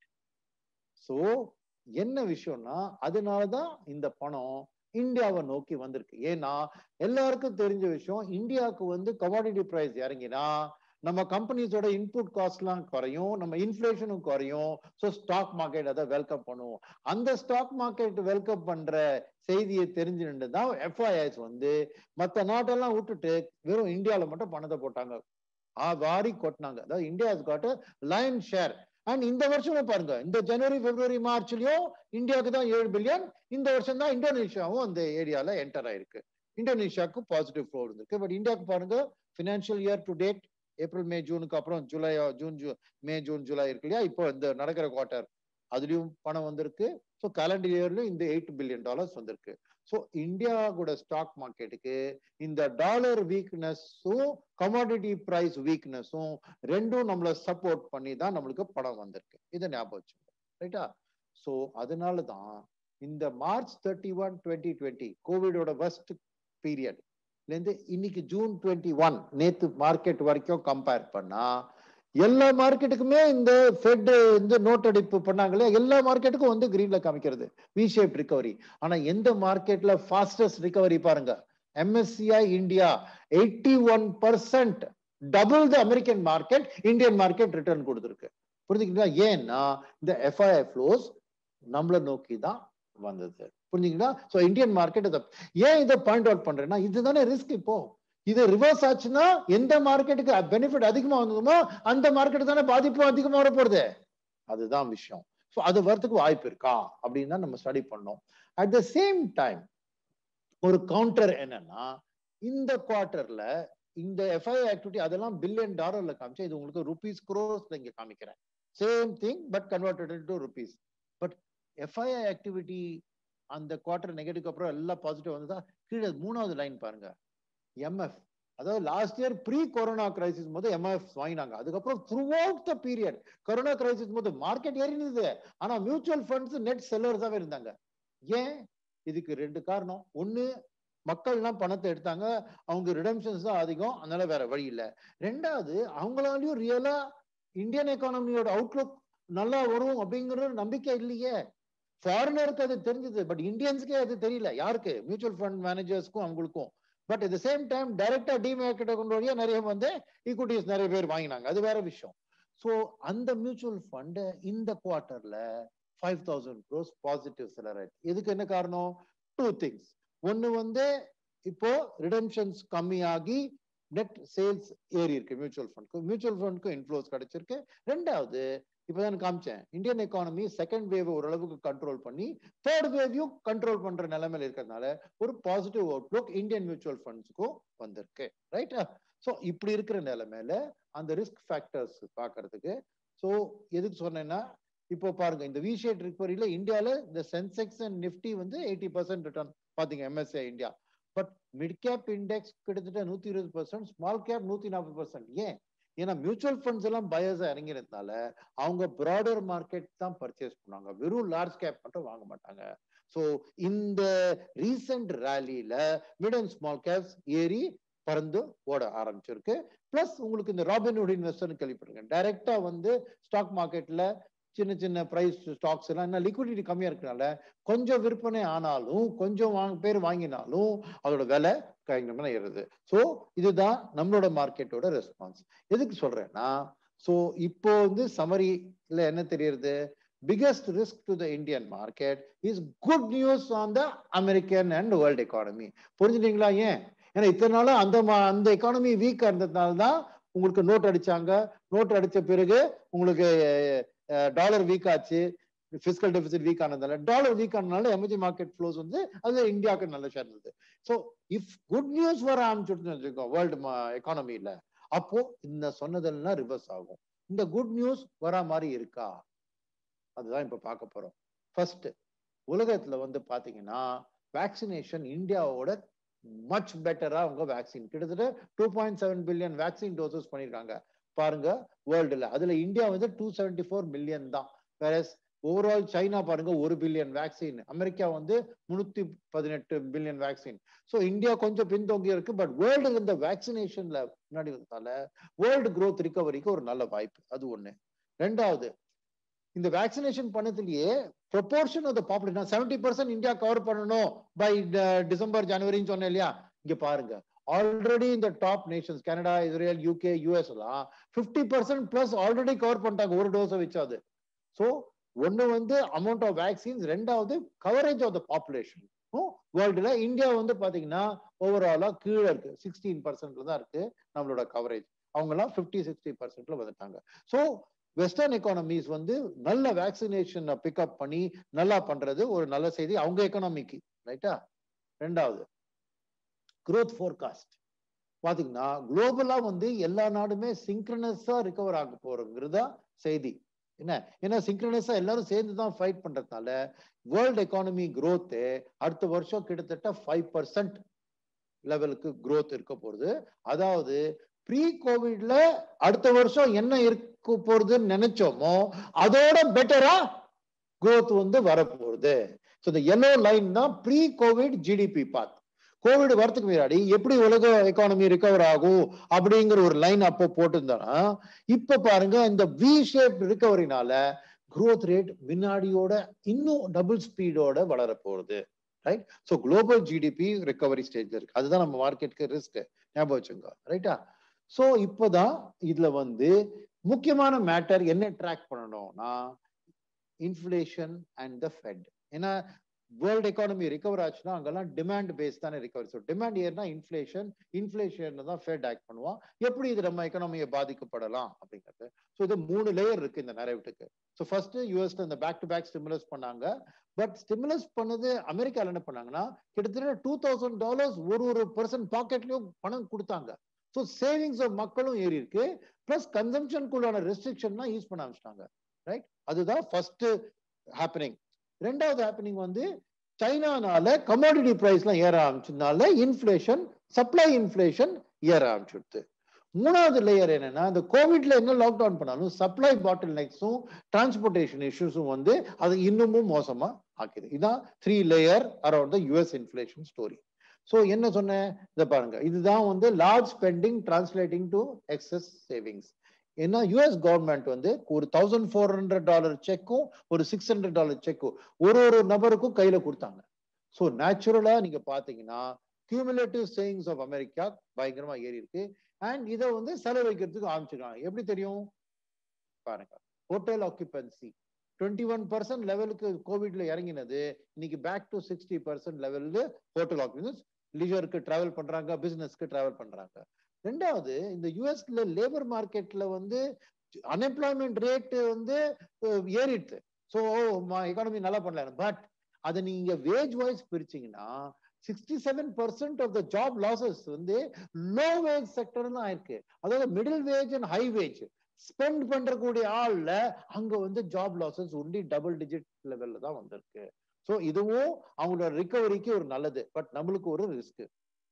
[SPEAKER 1] ஸோ என்ன விஷயம்னா அதனாலதான் இந்த பணம் இந்தியாவை நோக்கி வந்திருக்கு ஏன்னா எல்லாருக்கும் தெரிஞ்ச விஷயம் இந்தியாவுக்கு வந்து கமாடிட்டி பிரைஸ் இறங்கினா நம்ம கம்பெனிஸோட இன்புட் காஸ்ட்லாம் குறையும் நம்ம இன்ஃபிளேஷனும் குறையும் ஸோ ஸ்டாக் மார்க்கெட் அதை வெல்கம் பண்ணுவோம் அந்த ஸ்டாக் மார்க்கெட் வெல்கம் பண்ற செய்தியை தெரிஞ்சுட்டு தான் எஃப்ஐஎஸ் வந்து மற்ற நாட்டெல்லாம் விட்டுட்டு வெறும் இந்தியாவில் மட்டும் பணத்தை போட்டாங்க ஆ வாரி கொட்டினாங்க அதாவது India got lion share and இந்த வருஷமும் பாருங்க இந்த ஜனவரி பிப்ரவரி மார்ச்லயும் இந்தியாவுக்கு தான் ஏழு பில்லியன் இந்த வருஷம் தான் இந்தோனேஷியாவும் அந்த ஏரியால என்டர் ஆயிருக்கு இந்தோனேஷியாவுக்கு பாசிட்டிவ் ஃப்ளோ இருந்திருக்கு பட் இந்தியாவுக்கு பாருங்க financial year to date April May ஜூனுக்கு அப்புறம் ஜூலை ஜூன் ஜூ மே ஜூன் ஜூலை இருக்கு இல்லையா இப்போ இந்த நடக்கிற குவார்டர் அதுலயும் பணம் வந்திருக்கு ஸோ கேலண்டர் இயர்லயும் இந்த எயிட் பில்லியன் டாலர்ஸ் வந்திருக்கு ஸோ இந்தியாவோட ஸ்டாக் மார்க்கெட்டுக்கு இந்த டாலர் வீக்னஸும் கமாடிட்டி ப்ரைஸ் வீக்னஸும் ரெண்டும் நம்மளை சப்போர்ட் பண்ணி தான் நம்மளுக்கு பணம் வந்திருக்கு இதை ஞாபகம் வச்சுக்கோங்க ரைட்டா ஸோ அதனால தான் இந்த March thirty one twenty twenty கோவிடோட ஃபர்ஸ்ட் பீரியட் இருந்து இன்னைக்கு ஜூன் டுவெண்ட்டி ஒன் நேத்து மார்க்கெட் வரைக்கும் கம்பேர் பண்ணா எல்லா மார்க்கெட்டுக்குமே இந்த ஃபெட் இந்த நோட் அடிப்பு பண்ணாங்களே எல்லா மார்க்கெட்டுக்கும் வந்து கிரீன்ல காமிக்கிறது வி ஷேப் ரிகவரி ஆனா எந்த மார்க்கெட்ல ஃபாஸ்டஸ்ட் ரிகவரி பாருங்க MSCI India eighty one percent double the American market Indian market return கொடுத்துருக்கு புரிஞ்சுக்கிட்டீங்களா ஏன்னா இந்த எஃப்ஐஐ ஃப்ளோஸ் நம்மளை நோக்கி தான் வந்தது புரிஞ்சுங்களா ஸோ இந்தியன் மார்க்கெட் இதை ஏன் இதை பாயிண்ட் அவுட் பண்றேன்னா இதுதானே ரிஸ்க் இப்போ இது ரிவர்ஸ் ஆச்சுன்னா எந்த மார்க்கெட்டுக்கு பெனிஃபிட் அதிகமா வந்ததுமோ அந்த மார்க்கெட் தானே பாதிப்பு அதிகமா வர போறது அதுதான் விஷயம் ஸோ அது வரதுக்கு வாய்ப்பு இருக்கா அப்படின்னு தான் நம்ம ஸ்டடி பண்ணோம் அட் த சேம் டைம் ஒரு கவுண்டர் என்னன்னா இந்த குவார்டர்ல இந்த எஃப்ஐ ஆக்டிவிட்டி அதெல்லாம் பில்லியன் டாலர்ல காமிச்சா இது உங்களுக்கு ருபீஸ் குரோஸ்ல இங்க காமிக்கிறேன் same thing but converted to rupees but FII activity அந்த குவார்டர் நெகட்டிவ் அப்புறம் எல்லாம் பாசிட்டிவ் வந்ததா கீழே மூணாவது லைன் பாருங்க எம்எஃப் அதாவது last year pre corona crisis போது எம்எஃப் வாங்கினாங்க அதுக்கப்புறம் throughout the period corona crisis போது மார்க்கெட் ஏறினது ஆனா மியூச்சுவல் ஃபண்ட்ஸ் நெட் செல்லர்ஸாவே இருந்தாங்க ஏன் இதுக்கு ரெண்டு காரணம் ஒண்ணு மக்கள்லாம் பணத்தை எடுத்தாங்க அவங்க ரிடம்ஷன்ஸ் தான் அதிகம் அதனால வேற வழி இல்லை ரெண்டாவது அவங்களாலையும் ரியலா இந்தியன் எக்கானமியோட அவுட்லுக் நல்லா வரும் அப்படிங்கிற நம்பிக்கை இல்லையே ஃபாரினருக்கு அது தெரிஞ்சது பட் இந்தியன்ஸ்க்கே அது தெரியல யாருக்கு மியூச்சுவல் ஃபண்ட் மேனேஜர்ஸ்க்கும் அவங்களுக்கும் பட் அட் சேம் டைம் டைரக்டா டிமேர்க்கெட்டை கொண்டு வழியா நிறைய வந்து ஈக்குவிட்டிஸ் நிறைய பேர் வாங்கினாங்க அது வேற விஷயம் ஸோ அந்த மியூச்சுவல் ஃபண்ட் இந்த குவார்ட்டர்ல five thousand crores positive seller ஆயிடுச்சு இதுக்கு என்ன காரணம் டூ திங்ஸ் ஒண்ணு வந்து இப்போ ரிடம்ஷன்ஸ் கம்மியாகி நெட் சேல்ஸ் ஏறி இருக்கு மியூச்சுவல் ஃபண்ட்க்கு மியூச்சுவல் ஃபண்ட்க்கு இன்ஃப்ளோஸ் கிடைச்சிருக்கு ரெண்டாவது இப்பதான் காமிச்சேன் இந்தியன் எக்கானமி செகண்ட் வேவ் ஓரளவுக்கு கண்ட்ரோல் பண்ணி தேர்ட் வேவையும் கண்ட்ரோல் பண்ற நிலைமையில இருக்கிறதுனால ஒரு பாசிட்டிவ் அவுட்லுக் இந்தியன் மியூச்சுவல் ஃபண்ட்ஸுக்கும் வந்திருக்கு ரைட்டா ஸோ இப்படி இருக்கிற நிலைமையில அந்த ரிஸ்க் ஃபேக்டர்ஸ் பார்க்கறதுக்கு ஸோ எதுக்கு சொன்னேன்னா இப்போ பாருங்க இந்த வி ஷேட் ரிகவரியில இந்தியாவில் இந்த சென்செக்ஸ் அண்ட் நிஃப்டி வந்து எயிட்டி பர்சன்ட் ரிட்டர்ன் பாத்தீங்க MSCI India but mid cap index கிட்டத்தட்ட நூத்தி இருபது பர்சன்ட் ஸ்மால் கேப் நூத்தி நாற்பது பர்சன்ட் ஏன் ஏன்னா மியூச்சுவல் ஃபண்ட்ஸ் எல்லாம் பயர்ஸா இறங்கிறதுனால அவங்க ப்ராடர் மார்க்கெட் தான் பர்ச்சேஸ் பண்ணுவாங்க வெறும் லார்ஜ் கேப் மட்டும் வாங்க மாட்டாங்க ஸோ இந்த ரீசெண்ட் ரேலியில மிட் அண்ட் ஸ்மால் கேப்ஸ் ஏறி பறந்து ஓட ஆரம்பிச்சிருக்கு பிளஸ் உங்களுக்கு இந்த ராபின்வுட் இன்வெஸ்டர்னு கேள்விப்பட்டிருக்கேன் டைரக்டா வந்து ஸ்டாக் மார்க்கெட்ல சின்ன சின்ன பிரைஸ் ஸ்டாக்ஸ் எல்லாம் என்ன லிக்விடிட்டி கம்மியா இருக்கனால கொஞ்சம் விற்பனை ஆனாலும் கொஞ்சம் வாங்க பேர் வாங்கினாலும் அதோட விலை பயங்கரமா ஏறுது ஸோ இதுதான் நம்மளோட மார்க்கெட்டோட ரெஸ்பான்ஸ் எதுக்கு சொல்றேன்னா ஸோ இப்போ வந்து சமரில என்ன தெரியுது biggest risk to the Indian market is good news on the American and world economy புரிஞ்சுட்டீங்களா ஏன் ஏன்னா இத்தனை நாளா அந்த அந்த எக்கானமி வீக்கா இருந்ததுனால தான் உங்களுக்கு நோட் அடிச்சாங்க நோட் அடிச்ச பிறகு உங்களுக்கு டாலர் வீக் ஆச்சு பிசிக்கல் டெபிசிட் வீக் ஆனதால டாலர் வீக் ஆனதுனால எமர்ஜிங் மார்க்கெட் ஃப்ளோஸ் வந்து அது இந்தியாவுக்கு நல்ல ஷேர் இருந்தது ஸோ இஃப் குட் நியூஸ் வர ஆரம்பிச்சுட்டு வச்சுக்கோ வேர்ல்டு எக்கானமியில அப்போ இந்த சொன்னதெல்லாம் ரிவர்ஸ் ஆகும் இந்த குட் நியூஸ் வர மாதிரி இருக்கா அதுதான் இப்ப பார்க்க போறோம் ஃபர்ஸ்ட் உலகத்துல வந்து பாத்தீங்கன்னா வேக்சினேஷன் இந்தியாவோட மச் பெட்டரா அவங்க வேக்சின் கிட்டத்தட்ட two point seven billion vaccine doses பண்ணிருக்காங்க பாருங்க வேர்ல்டுல அதுல இந்தியா வந்து டூ செவன்டி ஃபோர் மில்லியன் தான் வேற ஓவரால் சைனா பாருங்க ஒரு பில்லியன் வேக்சின் அமெரிக்கா வந்து முன்னூத்தி பதினெட்டு பில்லியன் வேக்சின் ஸோ இந்தியா கொஞ்சம் பின்தோங்கி இருக்கு பட் வேர்ல்டு இந்த வேக்சினேஷன்ல முன்னாடி வந்ததால வேர்ல்டு க்ரோத் ரிகவரிக்கு ஒரு நல்ல வாய்ப்பு அது ஒண்ணு ரெண்டாவது இந்த வேக்சினேஷன் பண்ணதுலயே proportion of the population seventy percent India cover பண்ணணும் பை டிசம்பர் ஜனவரின்னு சொன்னேன் இல்லையா இங்க பாருங்க ஆல்ரெடி இந்த top nations Canada Israel UK US எல்லாம் fifty percent plus already cover பண்ணிட்டாங்க ஒரு டோஸை வச்சாது ஸோ ஒன்னு வந்து அமௌண்ட் ஆஃப் வேக்சின்ஸ் ரெண்டாவது கவரேஜ் ஆஃப் த பாப்புலேஷன் வேர்ல்டுல இந்தியா வந்து பாத்தீங்கன்னா ஓவராலா கீழே இருக்கு சிக்ஸ்டீன் பர்சன்ட்ல தான் இருக்கு நம்மளோட கவரேஜ் அவங்க எல்லாம் பிப்டி சிக்ஸ்டி பர்சன்ட்ல வந்துட்டாங்க ஸோ வெஸ்டர்ன் எக்கானமிஸ் வந்து நல்ல வேக்சினேஷன் பிக்கப் பண்ணி நல்லா பண்றது ஒரு நல்ல செய்தி அவங்க எக்கானமிக்கு ரைட்டா ரெண்டாவது குரோத் ஃபோர்காஸ்ட் பாத்தீங்கன்னா குளோபலா வந்து எல்லா நாடுமே சிங்க்ரனஸா ரிகவர் ஆக போறோங்கிறதா செய்தி என்ன ஏன்னா சிங்க்ரனஸா எல்லாரும் சேர்ந்து தான் ஃபைட் பண்றதுனால வேர்ல்டு எக்கானமி growth அடுத்த வருஷம் கிட்டத்தட்ட ஃபைவ் பர்சன்ட் லெவலுக்கு growth இருக்க போகுது அதாவது ப்ரீ கோவிட்ல அடுத்த வருஷம் என்ன இருக்க போறதுன்னு நினைச்சோமோ அதோட பெட்டரா growth வந்து வரப்போகுது ஸோ இந்த எல்லோ லைன் தான் pre COVID GDP path COVID வரதுக்கு முன்னாடி எப்படி உலக எக்கானமி ரிகவர் ஆகும் அப்படிங்கிற ஒரு லைன் அப்போ போட்டிருந்தோம்னா இப்ப பாருங்க இந்த வி ஷேப் ரிகவரினால growth ரேட் முன்னாடியோட இன்னும் டபுள் ஸ்பீடோட வளர போகுது right so global GDP recovery stage இருக்கு அதுதான் நம்ம மார்க்கெட்டுக்கு ரிஸ்க் ஞாபகம் வச்சுங்க ரைட்டா ஸோ இப்போதான் இதுல வந்து முக்கியமான மேட்டர் என்ன ட்ராக் பண்ணணும்னா இன்ஃப்ளேஷன் அண்ட் த ஃபெட் ஏன்னா வேர்ல்டு எக்கானமி ரிகவர் ஆச்சுன்னா அங்கெல்லாம் டிமாண்ட் பேஸ் தானே ரிகவரி ஸோ டிமாண்ட் ஏறினா இன்ஃப்ளேஷன் இன்ஃப்ளேஷன் தான் ஃபெட் ஆக்ட் பண்ணுவோம் எப்படி இது நம்ம எக்கானமியை பாதிக்கப்படலாம் அப்படிங்கிறது ஸோ இது மூணு லேயர் இருக்கு இந்த நரேட்டிவ்க்கு ஸோ ஃபர்ஸ்ட் யூஎஸ்ல இந்த பேக் டு பேக் ஸ்டிமுலஸ் பண்ணாங்க பட் ஸ்டிமுலஸ் பண்ணது அமெரிக்கால என்ன பண்ணாங்கன்னா கிட்டத்தட்ட டூ தௌசண்ட் டாலர்ஸ் ஒரு ஒரு பர்சன் பாக்கெட்லயும் பணம் கொடுத்தாங்க ஸோ சேவிங்ஸ் ஆஃப் மக்களும் ஏறி இருக்கு பிளஸ் கன்சம்ஷனுக்குள்ளான ரெஸ்ட்ரிக்ஷன்லாம் யூஸ் பண்ண ஆரம்பிச்சிட்டாங்க ரைட் அதுதான் ஃபர்ஸ்ட் ஹேப்பனிங் ரெண்டாவது ஹேப்பனிங் வந்து சைனானால கமாடிட்டி பிரைஸ்லாம் ஏற ஆரம்பிச்சதுனால இன்ஃப்ளேஷன் சப்ளை இன்ஃப்ளேஷன் ஏற ஆரம்பிச்சுடுது மூணாவது லேயர் என்னன்னா இந்த கோவிட்ல என்ன லாக்டவுன் பண்ணாலும் சப்ளை பாட்டில் நெக்ஸும் டிரான்ஸ்போர்டேஷன் இஷ்யூஸும் வந்து அது இன்னமும் மோசமா ஆக்குது இதான் three layer around the US inflation story so என்ன சொன்னேன் இதை பாருங்க இதுதான் வந்து large spending translating to excess savings ஏன்னா யூஎஸ் கவர்மெண்ட் வந்து ஒரு தௌசண்ட் ஃபோர் ஹண்ட்ரட் டாலர் செக்கும் ஒரு சிக்ஸ் ஹண்ட்ரட் டாலர் செக்கும் ஒரு ஒரு நபருக்கும் கையில கொடுத்தாங்க ஸோ நேச்சுரலா நீங்க பாத்தீங்கன்னா கியூமுலேட்டிவ் சேவிங்ஸ் ஆஃப் அமெரிக்கா பயங்கரமா ஏறி இருக்கு அண்ட் இதை வந்து செலவழிக்கிறதுக்கு ஆரம்பிச்சிருக்காங்க எப்படி தெரியும் பாருங்க hotel occupancy twenty one percent லெவலுக்கு கோவிட்ல இறங்கினது இன்னைக்கு பேக் டு சிக்ஸ்டி பர்சன்ட் லெவல்ல ஹோட்டல் ஆக்குபன்ஸ் லீஜருக்கு டிராவல் பண்றாங்க பிசினஸ்க்கு டிராவல் பண்றாங்க ரெண்டாவது இந்த யூஎஸ்ல லேபர் மார்க்கெட்ல வந்து அன்எம்ப்ளாய்மெண்ட் ரேட் வந்து ஏறிடுது ஸோ எக்கானமி நல்லா பண்ணல பட் அதை நீங்க வேஜ் வைஸ் பிரிச்சீங்கன்னா sixty seven percent of the job losses வந்து லோ வேஜ் செக்டர் தான் ஆயிருக்கு அதாவது middle wage and high wage spend பண்றக்கூடிய ஆள்ல அங்க வந்து job losses only double digit லெவல்ல தான் வந்திருக்கு ஸோ இதுவும் அவங்களோட ரிகவரிக்கு ஒரு நல்லது பட் நம்மளுக்கு ஒரு ரிஸ்க்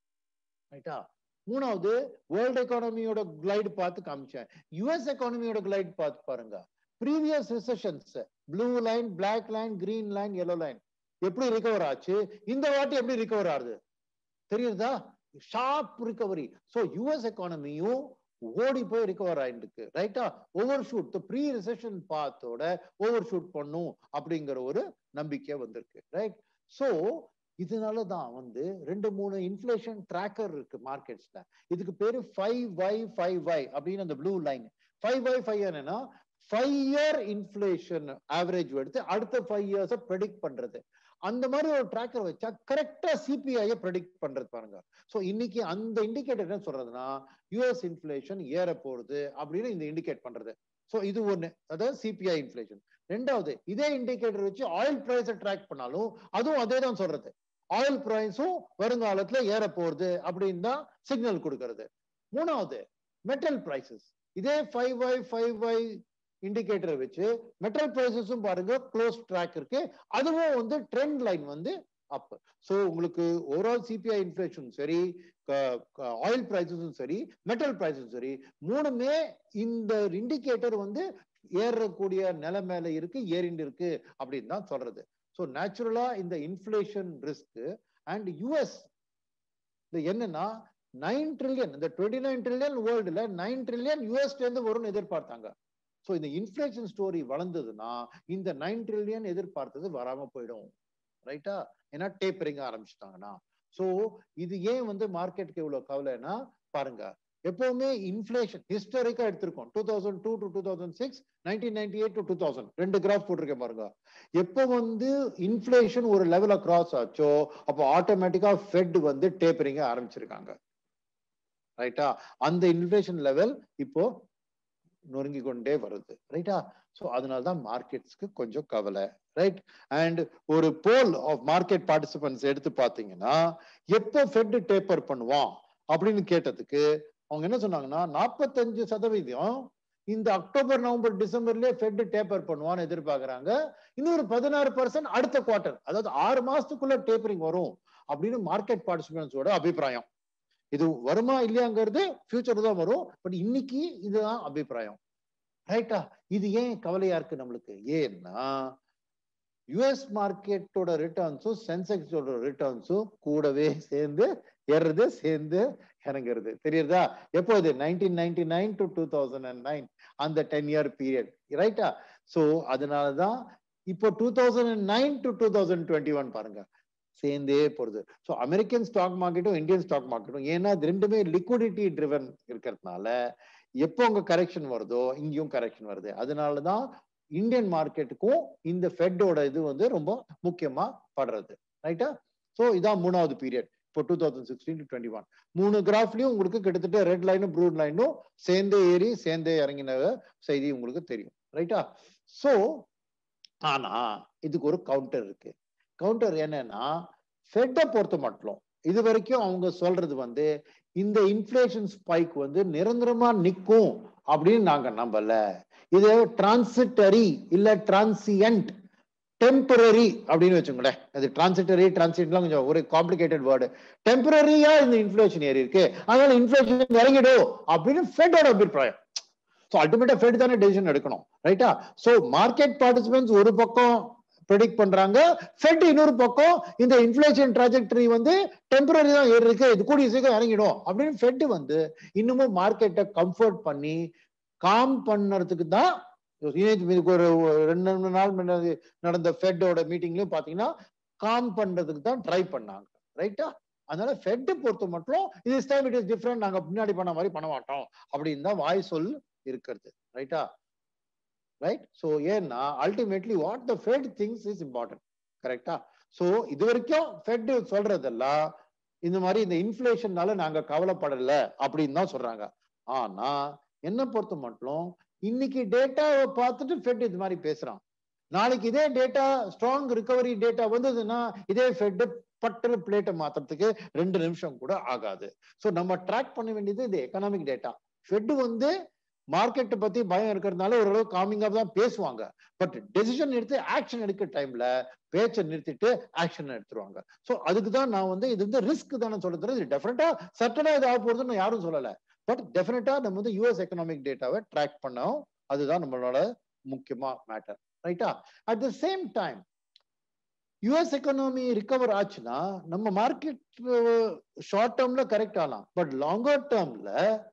[SPEAKER 1] ரைட்டா மூணாவது வேர்ல்டு எக்கானமியோட கிளைடு பார்த்து காமிச்சேன் யுஎஸ் எக்கானமியோட கிளைடு பார்த்து பாருங்க previous recessions blue line black line green line yellow line எப்படி ரிகவர் ஆச்சு இந்த வாட்டி எப்படி ரிகவர் ஆகுது தெரியுதா ஷார்ப் ரிகவரி ஸோ யுஎஸ் எக்கானமியும் ஓடி போய் ரிகவர் ஆயிருக்கு ரைட்டா ஓவர் ஷூட் ப்ரீ ரிசெஷன் பாத்தோட ஓவர் ஷூட் பண்ணும் அப்படிங்கிற ஒரு நம்பிக்கை வந்திருக்கு ரைட் ஸோ இதனால தான் வந்து ரெண்டு மூணு இன்ஃபிளேஷன் ட்ராக்கர் இருக்கு மார்க்கெட்ஸ்ல இதுக்கு பேரு ஃபைவ் வை ஃபைவ் வை அப்படின்னு அந்த blue line five Y five என்னன்னா ஃபைவ் இயர் இன்ஃபிளேஷன் ஆவரேஜ் எடுத்து அடுத்த ஃபைவ் இயர்ஸை ப்ரெடிக்ட் பண்றது அந்த மாதிரி ஒரு ட்ராக்கர் வச்சா கரெக்டா சிபிஐ ப்ரெடிக்ட் பண்றது பாருங்க ஸோ இன்னைக்கு அந்த இண்டிகேட்டர் என்ன சொல்றதுன்னா யூஎஸ் இன்ஃபிளேஷன் ஏற போறது அப்படின்னு இந்த இண்டிகேட் பண்றது ஸோ இது ஒண்ணு அதாவது சிபிஐ இன்ஃபிளேஷன் ரெண்டாவது இதே இண்டிகேட்டர் வச்சு ஆயில் பிரைஸை ட்ராக் பண்ணாலும் அதுவும் அதே தான் சொல்றது ஆயில் பிரைஸும் வருங்காலத்துல ஏற போறது அப்படின்னு தான் சிக்னல் கொடுக்கறது மூணாவது மெட்டல் பிரைசஸ் இதே five Y five Y indicator வச்சு மெட்டல் பிரைசஸும் பாருங்க க்ளோஸ் ட்ராக் இருக்கு அதுவும் வந்து ட்ரெண்ட் லைன் வந்து அப் ஸோ உங்களுக்கு ஓவரால் சிபிஐ இன்ஃபிளேஷன் சரி ஆயில் பிரைசஸும் சரி மெட்டல் பிரைஸும் சரி மூணுமே இந்த இண்டிகேட்டர் வந்து ஏறக்கூடிய நிலை மேல இருக்கு ஏறிண்டு இருக்கு அப்படின்னு தான் சொல்றது ஸோ நேச்சுரலா இந்த இன்ஃபிளேஷன் ரிஸ்க் அண்ட் யூஎஸ் இது என்னன்னா நைன் ட்ரில்லியன் இந்த டுவெண்ட்டி நைன் ட்ரில்லியன் வேர்ல்டுல நைன் ட்ரில்லியன் யூஎஸ்ல இருந்து வரும்னு எதிர்பார்த்தாங்க ஸோ இந்த இன்ஃபிளேஷன் ஸ்டோரி வளர்ந்ததுன்னா இந்த நைன் ட்ரில்லியன் எதிர்பார்த்தது வராம போயிடும் ரைட்டா ஏன்னா டேப்பரிங் ஆரம்பிச்சிட்டாங்கன்னா ஸோ இது ஏன் வந்து மார்க்கெட்டுக்கு இவ்வளவு கவலைன்னா பாருங்க எப்பவுமே இன்ஃபிளேஷன் ஹிஸ்டாரிக்கா எடுத்திருக்கோம் two thousand two to two thousand six nineteen ninety eight to two thousand ரெண்டு கிராஃப் போட்டிருக்கேன் பாருங்க எப்போ வந்து இன்ஃபிளேஷன் ஒரு லெவல கிராஸ் ஆச்சோ அப்போ ஆட்டோமேட்டிக்கா ஃபெட் வந்து டேப்பரிங்க ஆரம்பிச்சிருக்காங்க ரைட்டா அந்த இன்ஃபிளேஷன் லெவல் இப்போ நொறுங்கி கொண்டே வருது ரைட்டா ஸோ அதனால தான் மார்க்கெட்ஸ்க்கு கொஞ்சம் கவலை ரைட் அண்ட் ஒரு போல் ஆஃப் மார்க்கெட் பார்ட்டிசிபென்ட்ஸ் எடுத்து பார்த்தீங்கன்னா எப்போ ஃபெட் டேப்பர் பண்ணுவான் அப்படின்னு கேட்டதுக்கு அவங்க என்ன சொன்னாங்கன்னா நாற்பத்தஞ்சு சதவீதம் இந்த அக்டோபர் நவம்பர் டிசம்பர்லயே ஃபெட் டேப்பர் பண்ணுவான்னு எதிர்பார்க்கறாங்க இன்னொரு பதினாறு பர்சன்ட் அடுத்த குவார்டர் அதாவது ஆறு மாசத்துக்குள்ள டேப்பரிங் வரும் அப்படின்னு மார்க்கெட் பார்ட்டிசிபென்ட்ஸோட அபிப்பிராயம் இது வருமா இல்லையாங்கிறது ஃபியூச்சர் தான் வரும் பட் இன்னைக்கு இதுதான் அபிப்பிராயம் ரைட்டா இது ஏன் கவலையா இருக்கு நம்மளுக்கு ஏன்னா யுஎஸ் மார்க்கெட்டோட ரிட்டர்ன்ஸும் சென்செக்ஸோட ரிட்டர்ன்ஸும் கூடவே சேர்ந்து ஏறுறது சேர்ந்து இறங்குறது தெரியுறதா எப்போது nineteen ninety nine to two thousand and nine அந்த டென் இயர் பீரியட் ரைட்டா ஸோ அதனாலதான் இப்போ two thousand and nine to two thousand twenty one பாருங்க சேர்ந்தே போறது ஸோ அமெரிக்கன் ஸ்டாக் மார்க்கெட்டும் இந்தியன் ஸ்டாக் மார்க்கெட்டும் ஏன்னா இது ரெண்டுமே லிக்விடிட்டி ட்ரிவன் இருக்கிறதுனால எப்போ உங்க கரெக்ஷன் வருதோ இங்கேயும் கரெக்ஷன் வருது அதனாலதான் இந்தியன் மார்க்கெட்டுக்கும் இந்த ஃபெட்டோட இது வந்து ரொம்ப முக்கியமா படுறது ரைட்டா ஸோ இதான் மூணாவது பீரியட் இப்போ two thousand sixteen to twenty one மூணு கிராஃப்லயும் உங்களுக்கு கிட்டத்தட்ட ரெட் லைனும் ப்ரூ லைனும் சேர்ந்தே ஏறி சேர்ந்தே இறங்கின செய்தி உங்களுக்கு தெரியும் ரைட்டா ஸோ ஆனா இதுக்கு ஒரு கவுண்டர் இருக்கு கவுண்டர் என்னன்னா ஃபெட்டை பொறுத்த மட்டும் இது வரைக்கும் அவங்க சொல்றது வந்து இந்த இன்ஃபிளேஷன் ஸ்பைக் வந்து நிரந்தரமா நிற்கும் அப்படின்னு நாங்க நம்பல இது டிரான்சிட்டரி இல்ல டிரான்சியன்ட் டெம்பரரி அப்படின்னு வச்சுங்களேன் அது டிரான்சிட்டரி டிரான்சிட்லாம் கொஞ்சம் ஒரு காம்ப்ளிகேட்டட் வேர்டு டெம்பரரியா இந்த இன்ஃபிளேஷன் ஏறி இருக்கு அதனால இன்ஃபிளேஷன் இறங்கிடும் அப்படின்னு ஃபெட்டோட அபிப்பிராயம் ஸோ அல்டிமேட்டா ஃபெட் தானே டெசிஷன் எடுக்கணும் ரைட்டா ஸோ மார்க்கெட் பார்ட்டிசிபென்ட்ஸ் ஒரு பக்கம் ப்ரெடிக்ட் பண்றாங்க ஃபெட் இன்னொரு பக்கம் இந்த இன்ஃபிளேஷன் ட்ராஜெக்டரி வந்து டெம்பரரி தான் ஏறி இருக்கு இது கூடிய சீக்கிரம் இறங்கிடும் அப்படின்னு ஃபெட் வந்து இன்னமும் மார்க்கெட்டை கம்ஃபர்ட் பண்ணி காம் பண்ணறதுக்கு தான் இதுக்கு ஒரு ரெண்டு மூணு நாள் முன்னாடி நடந்த ஃபெட்டோட மீட்டிங்லயும் பாத்தீங்கன்னா காம் பண்றதுக்கு தான் ட்ரை பண்ணாங்க ரைட்டா அதனால ஃபெட் பொறுத்த மட்டும் இது டைம் இட் இஸ் டிஃப்ரெண்ட் நாங்க முன்னாடி பண்ண மாதிரி பண்ண மாட்டோம் அப்படின்னு தான் வாய் சொல் இருக்கிறது ரைட்டா ரைட் ஸோ ஏன்னா ultimately what the Fed thinks is important கரெக்டா ஸோ இது வரைக்கும் ஃபெட் சொல்றதெல்லாம் இந்த மாதிரி இந்த இன்ஃபிளேஷன்னால நாங்க கவலைப்படல அப்படின்னு தான் சொல்றாங்க ஆனா என்ன பொறுத்த மட்டும் இன்னைக்கு டேட்டாவை பார்த்துட்டு ஃபெட் இது மாதிரி பேசுறான் நாளைக்கு இதே டேட்டா ஸ்ட்ராங் ரிகவரி டேட்டா வந்ததுன்னா இதே ஃபெட் பட்டு பிளேட்டை மாத்துறதுக்கு ரெண்டு நிமிஷம் கூட ஆகாது ஸோ நம்ம ட்ராக் பண்ண வேண்டியது இந்த எக்கனாமிக் டேட்டா ஃபெட் வந்து மார்க்கெட்டை பத்தி பயம் இருக்கிறதுனால ஓரளவு காமிங்கா தான் பேசுவாங்க பட் டெசிஷன் எடுத்து ஆக்ஷன் எடுக்க டைம்ல பேச்சை நிறுத்திட்டு ஆக்ஷன் எடுத்துருவாங்க ஸோ அதுக்கு தான் நான் வந்து இது வந்து ரிஸ்க் தானே சொல்ல தரேன் இது டெஃபினட்டா சட்டனா இது ஆக போறதுன்னு யாரும் சொல்லல பட் டெஃபினட்டா நம்ம வந்து யூஎஸ் எக்கனாமிக் டேட்டாவை ட்ராக் பண்ணோம் அதுதான் நம்மளோட முக்கியமா மேட்டர் ரைட்டா at the same time US economy recover ஆச்சுன்னா நம்ம மார்க்கெட் ஷார்ட் டேர்ம்ல கரெக்ட் ஆகலாம் பட் லாங்கர் டேர்ம்ல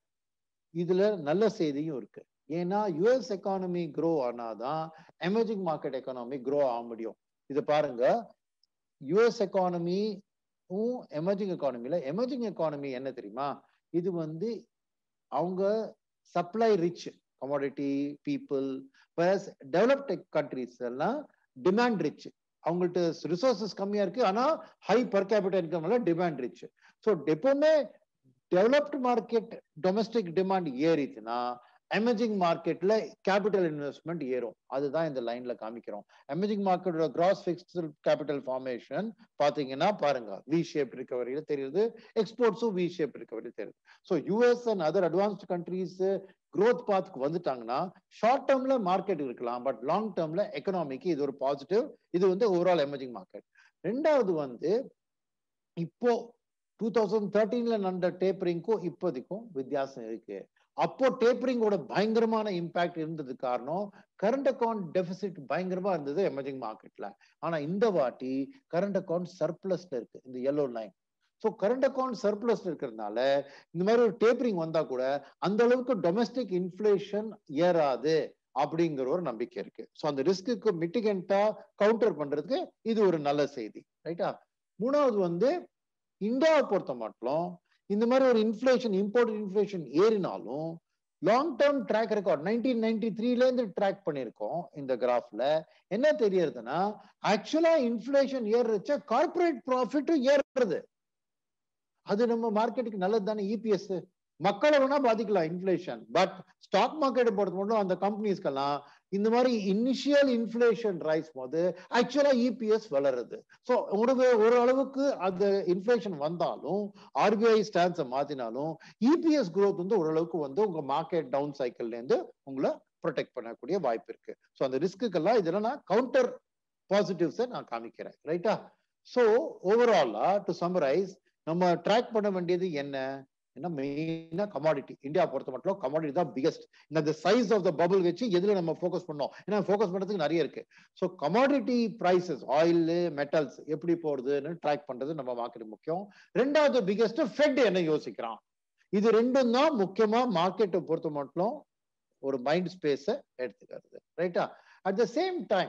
[SPEAKER 1] இதுல நல்ல செய்தியும் இருக்கு ஏன்னா யுஎஸ் எக்கானமி க்ரோ ஆனாதான் எமர்ஜிங் மார்க்கெட் எக்கானமி க்ரோ ஆக முடியும் இது பாருங்க யுஎஸ் எக்கானமி எமர்ஜிங் எக்கானமில எமர்ஜிங் எக்கானமி என்ன தெரியுமா இது வந்து அவங்க supply rich commodity people plus developed countries எல்லாம் டிமாண்ட் ரிச் அவங்கள்ட்ட ரிசோர்சஸ் கம்மியா இருக்கு ஆனா high per capita income demand rich so எப்பவுமே டெவலப்டு மார்க்கெட் டொமஸ்டிக் டிமாண்ட் ஏறிச்சுன்னா எமர்ஜிங் மார்க்கெட்ல கேபிட்டல் இன்வெஸ்ட்மெண்ட் ஏறும் அதுதான் இந்த லைன்ல காமிக்கிறோம் எமர்ஜிங் மார்க்கெட்டோட கிராஸ் ஃபிக்ஸ்டு கேபிட்டல் ஃபார்மேஷன் பாத்தீங்கன்னா பாருங்க வி ஷேப் ரிகவரியில தெரியுது எக்ஸ்போர்ட்ஸும் வி ஷேப் ரிகவரி தெரியுது so US and other advanced countries growth பாத்துக்கு வந்துட்டாங்கன்னா ஷார்ட் டேர்ம்ல மார்க்கெட் இருக்கலாம் பட் லாங் டேர்ம்ல எக்கனாமிக்கு இது ஒரு பாசிட்டிவ் இது வந்து ஓவரால் எமர்ஜிங் மார்க்கெட் ரெண்டாவது வந்து இப்போ டூ தௌசண்ட் தேர்ட்டீன்ல நடந்த டேப்பரிங்க்கும் இப்போதைக்கும் வித்தியாசம் இருக்கு அப்போ டேப்பரிங்கோட பயங்கரமான இம்பாக்ட் இருந்தது காரணம் கரண்ட் அக்கௌண்ட் டெபிசிட் பயங்கரமா இருந்தது எமர்ஜிங் மார்க்கெட்ல ஆனா இந்த வாட்டி கரண்ட் அக்கௌண்ட் சர்ப்ளஸ்ல இருக்கு இந்த yellow line so current account surplus இருக்கிறதுனால இந்த மாதிரி ஒரு டேப்பரிங் வந்தா கூட அந்த அளவுக்கு டொமஸ்டிக் இன்ஃபிளேஷன் ஏறாது அப்படிங்கிற ஒரு நம்பிக்கை இருக்கு ஸோ அந்த ரிஸ்க்கு மிட்டிகண்டா கவுண்டர் பண்றதுக்கு இது ஒரு நல்ல செய்தி ரைட்டா மூணாவது வந்து இந்தியாவை பொறுத்த மட்டும் இந்த மாதிரி ஒரு இன்ஃபிளேஷன் இம்போர்ட் இன்ஃபிளேஷன் ஏறினாலும் long term track record nineteen ninety த்ரீல இருந்து ட்ராக் பண்ணியிருக்கோம் இந்த கிராஃப்ல என்ன தெரியறதுன்னா ஆக்சுவலா இன்ஃபிளேஷன் ஏறுச்ச கார்பரேட் ப்ராஃபிட்டும் ஏறுறது அது நம்ம மார்க்கெட்டுக்கு நல்லது தானே இபிஎஸ் மக்களை வேணா பாதிக்கலாம் இன்ஃபிளேஷன் பட் ஸ்டாக் மார்க்கெட்டை பொறுத்த மட்டும் அந்த கம்பெனிஸ்க்கெல்லாம் இந்த மாதிரி இனிஷியல் இன்ஃபிளேஷன் ரைஸ் போது ஆக்சுவலா இபிஎஸ் வளருது ஸோ ஒரு ஒரு அளவுக்கு அந்த இன்ஃபிளேஷன் வந்தாலும் ஆர்பிஐ ஸ்டான்ஸை மாத்தினாலும் இபிஎஸ் growth வந்து ஓரளவுக்கு வந்து உங்க மார்க்கெட் டவுன் சைக்கிள்ல இருந்து உங்களை ப்ரொடெக்ட் பண்ணக்கூடிய வாய்ப்பு இருக்கு ஸோ அந்த ரிஸ்க்குக்கெல்லாம் இதெல்லாம் நான் கவுண்டர் பாசிட்டிவ்ஸை நான் காமிக்கிறேன் ரைட்டா ஸோ ஓவராலா டு சம்மரைஸ் நம்ம ட்ராக் பண்ண வேண்டியது என்ன என்ன மெயினா கமாடிட்டி இந்தியா பொறுத்த மட்டும் கமாடிட்டி தான் பிகஸ்ட் இந்த சைஸ் ஆஃப் த பபிள் வச்சு எதுல நம்ம ஃபோக்கஸ் பண்ணோம் ஏன்னா ஃபோக்கஸ் பண்றதுக்கு நிறைய இருக்கு so commodity prices oil metals எப்படி போறதுன்னு ட்ராக் பண்றது நம்ம மார்க்கெட் முக்கியம் ரெண்டாவது பிகஸ்ட் ஃபெட் என்ன யோசிக்கிறான் இது ரெண்டும் தான் முக்கியமா மார்க்கெட்டை பொறுத்த மட்டும் ஒரு மைண்ட் ஸ்பேஸை எடுத்துக்கிறது ரைட்டா அட் த சேம் டைம்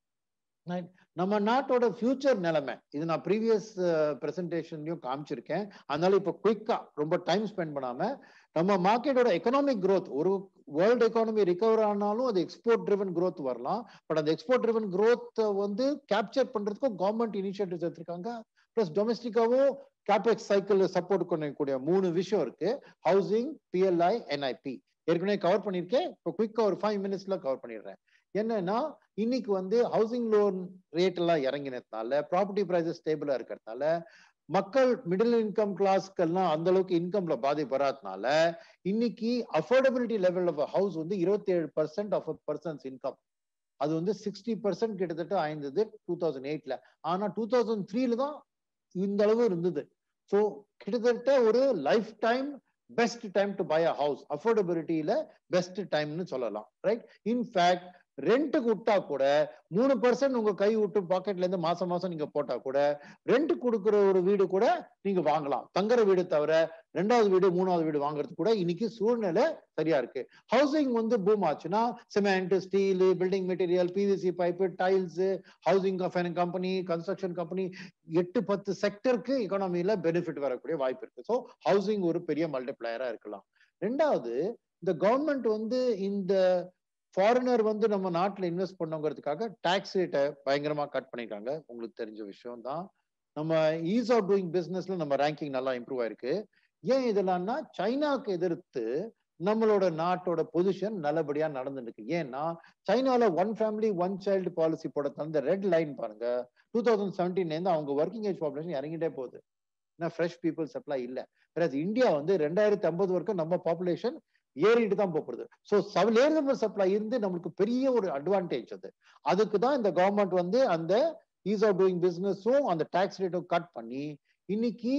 [SPEAKER 1] நம்ம நாட்டோட ஃபியூச்சர் நிலைமை இது நான் ப்ரீவியஸ் ப்ரெசன்டேஷன்லயும் காமிச்சிருக்கேன் அதனால இப்போ குயிக்கா ரொம்ப டைம் ஸ்பெண்ட் பண்ணாம நம்ம மார்க்கெட்டோட எக்கனாமிக் growth ஒரு வேர்ல்டு எக்கானமி ரிகவர் ஆனாலும் அது எக்ஸ்போர்ட் ட்ரிவன் growth வரலாம் பட் அந்த எக்ஸ்போர்ட் ட்ரிவன் growth வந்து கேப்சர் பண்றதுக்கும் கவர்மெண்ட் இனிஷியேட்டிவ்ஸ் எடுத்திருக்காங்க ப்ளஸ் டொமஸ்டிக்காவும் கேபெக்ஸ் சைக்கிள் சப்போர்ட் பண்ணக்கூடிய மூணு விஷயம் இருக்கு ஹவுசிங் பிஎல்ஐ என்ஐபி ஏற்கனவே கவர் பண்ணியிருக்கேன் இப்போ குயிக்கா ஒரு ஃபைவ் மினிட்ஸ்ல கவர் பண்ணிடுறேன் என்னன்னா இன்னைக்கு வந்து ஹவுசிங் லோன் ரேட் எல்லாம் இறங்கினதுனால ப்ராப்பர்ட்டி ப்ரைஸஸ் ஸ்டேபிளா இருக்கிறதுனால மக்கள் மிடில் இன்கம் கிளாஸ்க்கெல்லாம் அந்த அளவுக்கு இன்கம்ல பாதிப்பு வராதனால இன்னைக்கு அஃபோர்டபிலிட்டி லெவல் ஆஃப் ஹவுஸ் வந்து இருபத்தி ஏழு பர்சன்ட் ஆஃப் பர்சன்ஸ் இன்கம் அது வந்து சிக்ஸ்டி பர்சன்ட் கிட்டத்தட்ட ஆயிருந்தது டூ தௌசண்ட் எயிட்ல ஆனா டூ தௌசண்ட் த்ரீல தான் இந்த அளவு இருந்தது ஸோ கிட்டத்தட்ட ஒரு life time best time to buy a house அஃபோர்டபிலிட்டியில பெஸ்ட் டைம்னு சொல்லலாம் ரைட் இன்ஃபேக்ட் ரெண்ட்டுக்கு விட்டா கூட மூணு பர்சன்ட் உங்க கை விட்டு பாக்கெட்ல இருந்து மாசம் மாசம் நீங்க போட்டா கூட ரெண்ட் கொடுக்குற ஒரு வீடு கூட நீங்க வாங்கலாம் தங்குற வீடு தவிர ரெண்டாவது வீடு மூணாவது வீடு வாங்குறது கூட இன்னைக்கு சூழ்நிலை சரியா இருக்கு ஹவுசிங் வந்து பூம் ஆச்சுன்னா cement steel building material PVC pipe tiles housing company construction company எட்டு பத்து செக்டருக்கு எக்கானமில பெனிஃபிட் வரக்கூடிய வாய்ப்பு இருக்கு ஸோ ஹவுசிங் ஒரு பெரிய மல்டிப்ளையரா இருக்கலாம் ரெண்டாவது இந்த கவர்மெண்ட் வந்து இந்த ஃபாரினர் வந்து நம்ம நாட்டில் இன்வெஸ்ட் பண்ணோங்கிறதுக்காக டாக்ஸ் ரேட்டை பயங்கரமா கட் பண்ணிருக்காங்க உங்களுக்கு தெரிஞ்ச விஷயம் தான் நம்ம ஈஸ் ஆஃப் டூயிங் பிசினஸ்ல நம்ம ரேங்கிங் நல்லா இம்ப்ரூவ் ஆயிருக்கு ஏன் இதெல்லாம்னா சைனாக்கு எதிர்த்து நம்மளோட நாட்டோட பொசிஷன் நல்லபடியா நடந்துட்டு இருக்கு ஏன்னா சைனால one family one child policy போட தந்த ரெட் லைன் பாருங்க டூ தௌசண்ட் செவன்டீன்லேருந்து அவங்க ஒர்க்கிங் ஏஜ் பாப்புலேஷன் இறங்கிட்டே போகுது ஏன்னா ஃப்ரெஷ் பீப்புள் சப்ளை இல்லை வேற இந்தியா வந்து ரெண்டாயிரத்தி ஐம்பது வரைக்கும் நம்ம பாப்புலேஷன் ஏறிட்டு தான் போகிறது ஸோ லேபர் சப்ளை இருந்து நம்மளுக்கு பெரிய ஒரு அட்வான்டேஜ் அது அதுக்கு தான் இந்த கவர்மெண்ட் வந்து அந்த ஈஸ் ஆஃப் டூயிங் பிசினஸும் அந்த டாக்ஸ் ரேட்டும் கட் பண்ணி இன்னைக்கு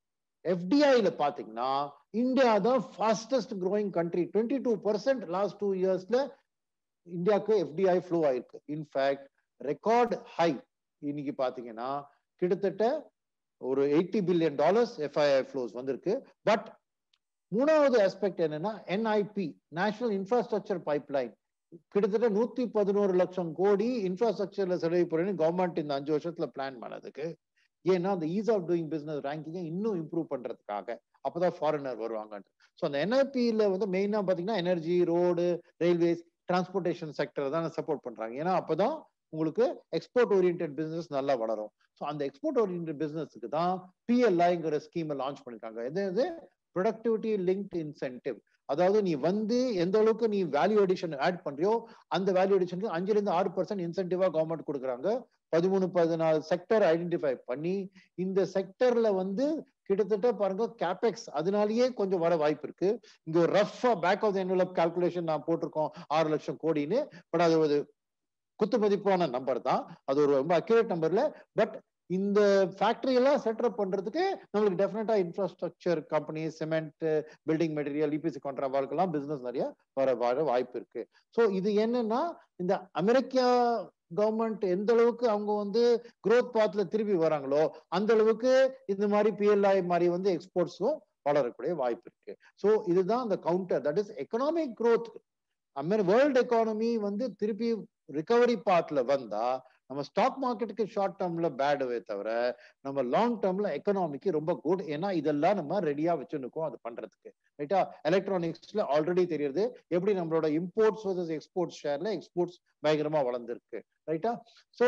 [SPEAKER 1] எஃப்டிஐல பாத்தீங்கன்னா இந்தியா தான் fastest growing country twenty two percent last two இயர்ஸ்ல இந்தியாவுக்கு எஃப்டிஐ ஃப்ளோ ஆயிருக்கு இன்ஃபேக்ட் ரெக்கார்ட் ஹை இன்னைக்கு பாத்தீங்கன்னா கிட்டத்தட்ட ஒரு eighty billion dollars FII flows வந்திருக்கு பட் மூணாவது ஆஸ்பெக்ட் என்னன்னா என்ஐபி நேஷனல் இன்ஃப்ராஸ்ட்ரக்சர் பைப்லைன் கிட்டத்தட்ட நூத்தி பதினோரு லட்சம் கோடி இன்ஃப்ராஸ்ட்ரக்சர்ல செலவு பண்ணி கவர்மெண்ட் இந்த அஞ்சு வருஷத்துல பிளான் பண்ணதுக்கு ஏன்னா அந்த ஈஸ் ஆஃப் டூயிங் பிசினஸ் ரேங்கிங்கை இன்னும் இம்ப்ரூவ் பண்றதுக்காக அப்பதான் ஃபாரினர் வருவாங்க ஸோ அந்த என்ஐபியில வந்து மெயினா பாத்தீங்கன்னா energy road railways transportation sector தான் சப்போர்ட் பண்றாங்க ஏன்னா அப்பதான் உங்களுக்கு எக்ஸ்போர்ட் ஓரியன்ட் பிசினஸ் நல்லா வளரும் ஸோ அந்த எக்ஸ்போர்ட் ஓரியன்ட் பிசினஸுக்கு தான் பிஎல்ஐங்கிற ஸ்கீமை லான்ச் பண்ணிருக்காங்க எது எது ப்ரொடக்டிவிட்டி லிங்க்ட் இன்சென்டிவ் அதாவது நீ வந்து எந்த அளவுக்கு நீ வேல்யூ அடிஷன் ஆட் பண்றியோ அந்த வேல்யூ அடிஷனுக்கு அஞ்சுல இருந்து ஆறு பர்சன்ட் இன்சென்டிவா கவர்மெண்ட் கொடுக்குறாங்க பதிமூணு பதினாலு செக்டர் ஐடென்டிஃபை பண்ணி இந்த செக்டர்ல வந்து கிட்டத்தட்ட பாருங்க கேபெக்ஸ் அதனாலயே கொஞ்சம் வர வாய்ப்பு இருக்கு இங்க ஒரு rough back of envelope calculation நான் போட்டிருக்கோம் ஆறு லட்சம் கோடின்னு பட் அது ஒரு குத்து மதிப்பான நம்பர் தான் அது ஒரு ரொம்ப அக்யூரேட் நம்பர்ல பட் இந்த ஃபேக்டரி எல்லாம் செட்டப் பண்றதுக்கு நம்மளுக்கு definitely infrastructure company cement building material EPC கான்ட்ராக்டுக்கெல்லாம் பிசினஸ் நிறைய வர வர வாய்ப்பு இருக்கு ஸோ இது என்னன்னா இந்த அமெரிக்கா கவர்மெண்ட் எந்த அளவுக்கு அவங்க வந்து குரோத் பாத்ல திருப்பி வராங்களோ அந்த அளவுக்கு இந்த மாதிரி பிஎல்ஐ மாதிரி வந்து எக்ஸ்போர்ட்ஸும் வளரக்கூடிய வாய்ப்பு இருக்கு ஸோ இதுதான் அந்த counter that is economic growth அமெரி வேர்ல்டு எக்கானமி வந்து திருப்பி ரிகவரி பாத்ல வந்தா நம்ம ஸ்டாக் மார்க்கெட்டுக்கு ஷார்ட் டேர்ம்ல பேடுவே தவிர நம்ம லாங் டேர்ம்ல எக்கனாமிக்கு ரொம்ப குட் ஏன்னா இதெல்லாம் நம்ம ரெடியா வச்சுருக்கோம் அது பண்றதுக்கு ரைட்டா எலக்ட்ரானிக்ஸ்ல ஆல்ரெடி தெரியுது எப்படி நம்மளோட இம்போர்ட்ஸ் வர்சஸ் எக்ஸ்போர்ட்ஸ் ஷேர்ல எக்ஸ்போர்ட்ஸ் பயங்கரமா வளர்ந்துருக்கு ரைட்டா ஸோ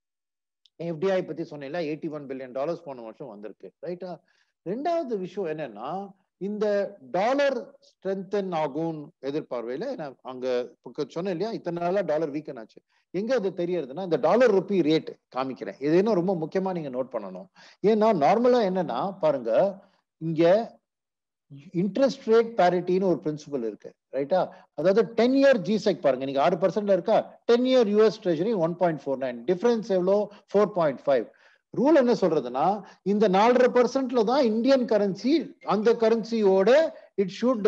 [SPEAKER 1] எஃப்டிஐ பத்தி சொன்னேன்ல எயிட்டி ஒன் பில்லியன் டாலர்ஸ் போன வருஷம் வந்திருக்கு ரைட்டா ரெண்டாவது விஷயம் என்னன்னா இந்த டாலர் ஸ்ட்ரென்தன் ஆகும் எதிர்பார்வையில நான் அங்க சொன்னேன் இல்லையா இத்தனை நாளா டாலர் வீக்கன் ஆச்சு எங்க அது தெரியறதுன்னா இந்த டாலர் ருப்பி ரேட் காமிக்கிறேன் இது என்ன ரொம்ப முக்கியமா நீங்க நோட் பண்ணணும் ஏன்னா நார்மலா என்னன்னா பாருங்க இங்க இன்ட்ரெஸ்ட் ரேட் பேரிட்டின்னு ஒரு பிரின்சிபல் இருக்கு ரைட்டா அதாவது டென் இயர் ஜிசெக் பாருங்க நீங்க ஆறு பர்சன்ட்ல இருக்கா ten year US treasury one point four nine difference எவ்வளோ ஃபோர் பாயிண்ட் ஃபைவ் ரூல் என்ன சொல்றதுன்னா இந்த நாலரை பர்சன்ட்ல தான் இந்தியன் கரன்சி அந்த கரன்சியோட it should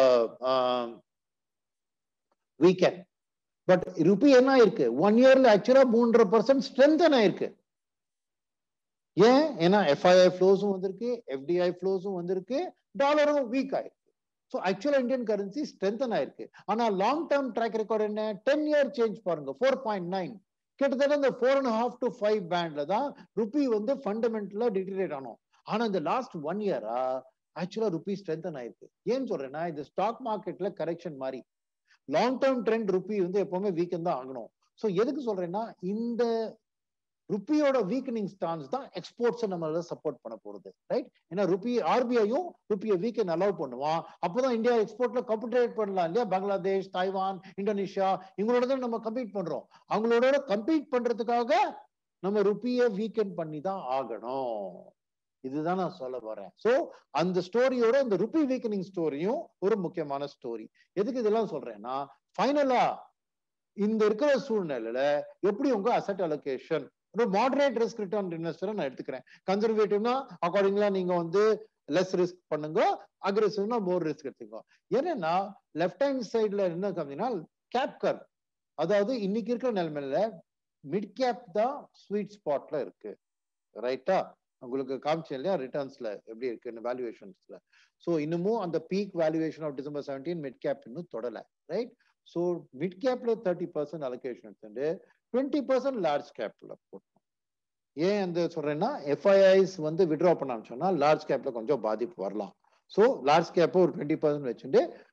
[SPEAKER 1] weakened but rupee என்ன ஆயிருக்கு ஒன் இயர்ல ஆக்சுவலா மூன்றரை பர்சன்ட் ஸ்ட்ரென்தன் ஆயிருக்கு ஏன் ஏன்னா எஃப்ஐஐ ஃப்ளோஸும் வந்திருக்கு எஃப்டிஐ ஃப்ளோஸும் வந்திருக்கு டாலரும் வீக் ஆயிருக்கு ஸோ ஆக்சுவலா இந்தியன் கரன்சி ஸ்ட்ரென்தன் ஆயிருக்கு ஆனா லாங் டேர்ம் ட்ராக் ரெக்கார்ட் என்ன டென் இயர் சேஞ்ச் பாருங்க ஃபோர் பாயிண்ட் நைன் கிட்டத்தட்ட இந்த four and half to five பேண்ட்ல தான் ருபி வந்து ஃபண்டமெண்டலா டிட்டரேட் ஆனோம் ஆனா இந்த லாஸ்ட் ஒன் இயரா ஆக்சுவலா ருபி ஸ்ட்ரென்தன் ஆயிருக்கு ஏன்னு சொல்றேன்னா இது ஸ்டாக் மார்க்கெட்ல கரெக்ஷன் மாதிரி லாங் டேர்ம் ட்ரெண்ட் ருபி வந்து எப்பவுமே வீக்கன் தான் ஆகணும் ஸோ எதுக்கு சொல்றேன்னா இந்த ருப்பியோட வீக்கனிங் ஸ்டான்ஸ் தான் எக்ஸ்போர்ட்ஸை நம்மளால சப்போர்ட் பண்ண போறது ரைட் ஏன்னா ருப்பி ஆர்பிஐயும் ருப்பியை வீக்கன் அலோவ் பண்ணுவான் அப்போதான் இந்தியா எக்ஸ்போர்ட்ல கம்பீட் பண்ணலாம் இல்லையா பங்களாதேஷ் தாய்வான் இந்தோனேஷியா இவங்களோட தான் நம்ம கம்பீட் பண்றோம் அவங்களோட கம்பீட் பண்றதுக்காக நம்ம ருப்பியை வீக்கெண்ட் பண்ணி தான் ஆகணும் இதுதான் நான் சொல்ல வரேன் சோ அந்த ஸ்டோரியோட இந்த ருப்பி வீக்கனிங் ஸ்டோரியும் ஒரு முக்கியமான ஸ்டோரி எதுக்கு இதெல்லாம் சொல்றேன்னா ஃபைனலா இந்த இருக்கிற சூழ்நிலையில எப்படி உங்க அசட் அலோகேஷன் ஒரு மாடரேட் ரிஸ்க் ரிட்டர்ன் இன்வெஸ்டரை நான் எடுத்துக்கிறேன் கன்சர்வேட்டிவ்னா அக்கார்டிங்லா நீங்க வந்து லெஸ் ரிஸ்க் பண்ணுங்க அக்ரெசிவ்னா மோர் ரிஸ்க் எடுத்துக்கோ ஏன்னா லெஃப்ட் ஹேண்ட் சைட்ல என்ன கம்மினா கேப் கர் அதாவது இன்னைக்கு இருக்கிற நிலைமையில மிட் கேப் தான் ஸ்வீட் ஸ்பாட்ல இருக்கு ரைட்டா உங்களுக்கு காமிச்சேன் இல்லையா ரிட்டர்ன்ஸ்ல எப்படி இருக்குன்னு வேல்யூவேஷன்ஸ்ல ஸோ இன்னமும் அந்த peak valuation of December seventeen mid cap இன்னும் தொடல ரைட் ஸோ மிட் கேப்ல தேர்ட்டி பர்சன்ட் அலோகேஷன் எடுத்துட்டு டுவெண்ட்டி பர்சன்ட் லார்ஜ் கேப்ல போட்டோம் ஏன் அந்த சொல்றேன்னா எஃப்ஐஐஸ் வந்து விட்ரா பண்ண சொன்னா லார்ஜ் கேப்ல கொஞ்சம் பாதிப்பு வரலாம் ஸோ லார்ஜ் கேப்பை ஒரு டுவெண்ட்டி பர்சன்ட் வச்சுட்டு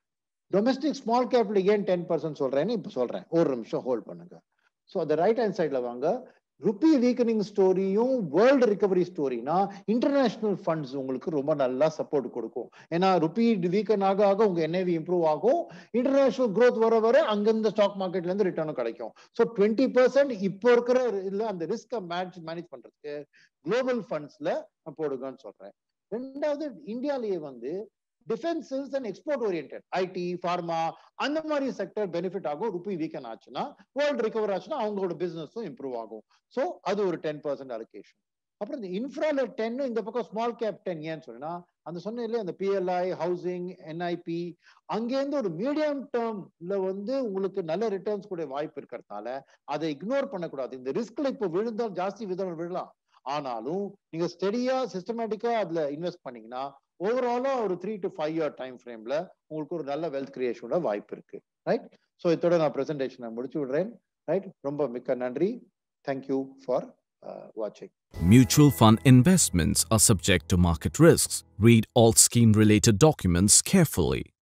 [SPEAKER 1] டொமஸ்டிக் ஸ்மால் கேப்ல ஏன் டென் பர்சன்ட் சொல்றேன்னு இப்போ சொல்றேன் ஒரு நிமிஷம் ஹோல்ட் பண்ணுங்க ஸோ அந்த ரைட் ஹேண்ட் சைட்ல வாங்க ருப்பி வீக்கனிங் ஸ்டோரியும் வேர்ல்டு ரிகவரி ஸ்டோரினா இன்டர்நேஷனல் ஃபண்ட்ஸ் உங்களுக்கு ரொம்ப நல்லா சப்போர்ட் கொடுக்கும் ஏன்னா ருப்பி வீக்கன் ஆக ஆக உங்க என்ஐவி இம்ப்ரூவ் ஆகும் இன்டர்நேஷனல் growth வர வர அங்கிருந்த ஸ்டாக் மார்க்கெட்ல இருந்து ரிட்டர்னும் கிடைக்கும் ஸோ டுவெண்ட்டி பர்சன்ட் இப்போ இருக்கிற இதுல அந்த ரிஸ்கை மேனேஜ் மேனேஜ் பண்றதுக்கு குளோபல் ஃபண்ட்ஸ்ல போடுங்கன்னு சொல்றேன் ரெண்டாவது இந்தியாலேயே வந்து defences and export orient IT pharma அந்த மாதிரி செக்டர் பெனிஃபிட் ஆகும் ருப்பி வீக்கன் ஆச்சுன்னா வேர்ல்டு ரிகவர் ஆச்சுன்னா அவங்களோட பிசினஸும் இம்ப்ரூவ் ஆகும் ஸோ அது ஒரு டென் பர்சன்ட் அலோகேஷன் அப்புறம் இந்த இன்ஃப்ரால டென் இந்த பக்கம் ஸ்மால் கேப் டென் ஏன்னு சொன்னா அந்த சொன்ன இல்லையா அந்த பிஎல்ஐ ஹவுசிங் என்ஐபி அங்கேருந்து ஒரு மீடியம் டேர்ம்ல வந்து உங்களுக்கு நல்ல ரிட்டர்ன்ஸ் கூட வாய்ப்பு இருக்கிறதுனால அதை இக்னோர் பண்ணக்கூடாது இந்த ரிஸ்க்ல இப்போ விழுந்தால் ஜாஸ்தி விதம் விழலாம் ஆனாலும் நீங்க ஸ்டெடியா சிஸ்டமேட்டிக்கா அதுல இன்வெஸ்ட் பண்ணீங்கன்னா ஓவராலா ஒரு three to five year time ஃப்ரேம்ல உங்களுக்கு ஒரு நல்ல வெல்த் கிரியேஷனோட வாய்ப்பு இருக்கு ரைட் ஸோ இதோட நான் ப்ரெசன்டேஷனை முடிச்சு விடுறேன் ரைட் ரொம்ப மிக்க நன்றி தேங்க்யூ ஃபார் வாட்சிங்
[SPEAKER 2] Mutual fund investments are subject to market risks. Read all scheme related documents carefully.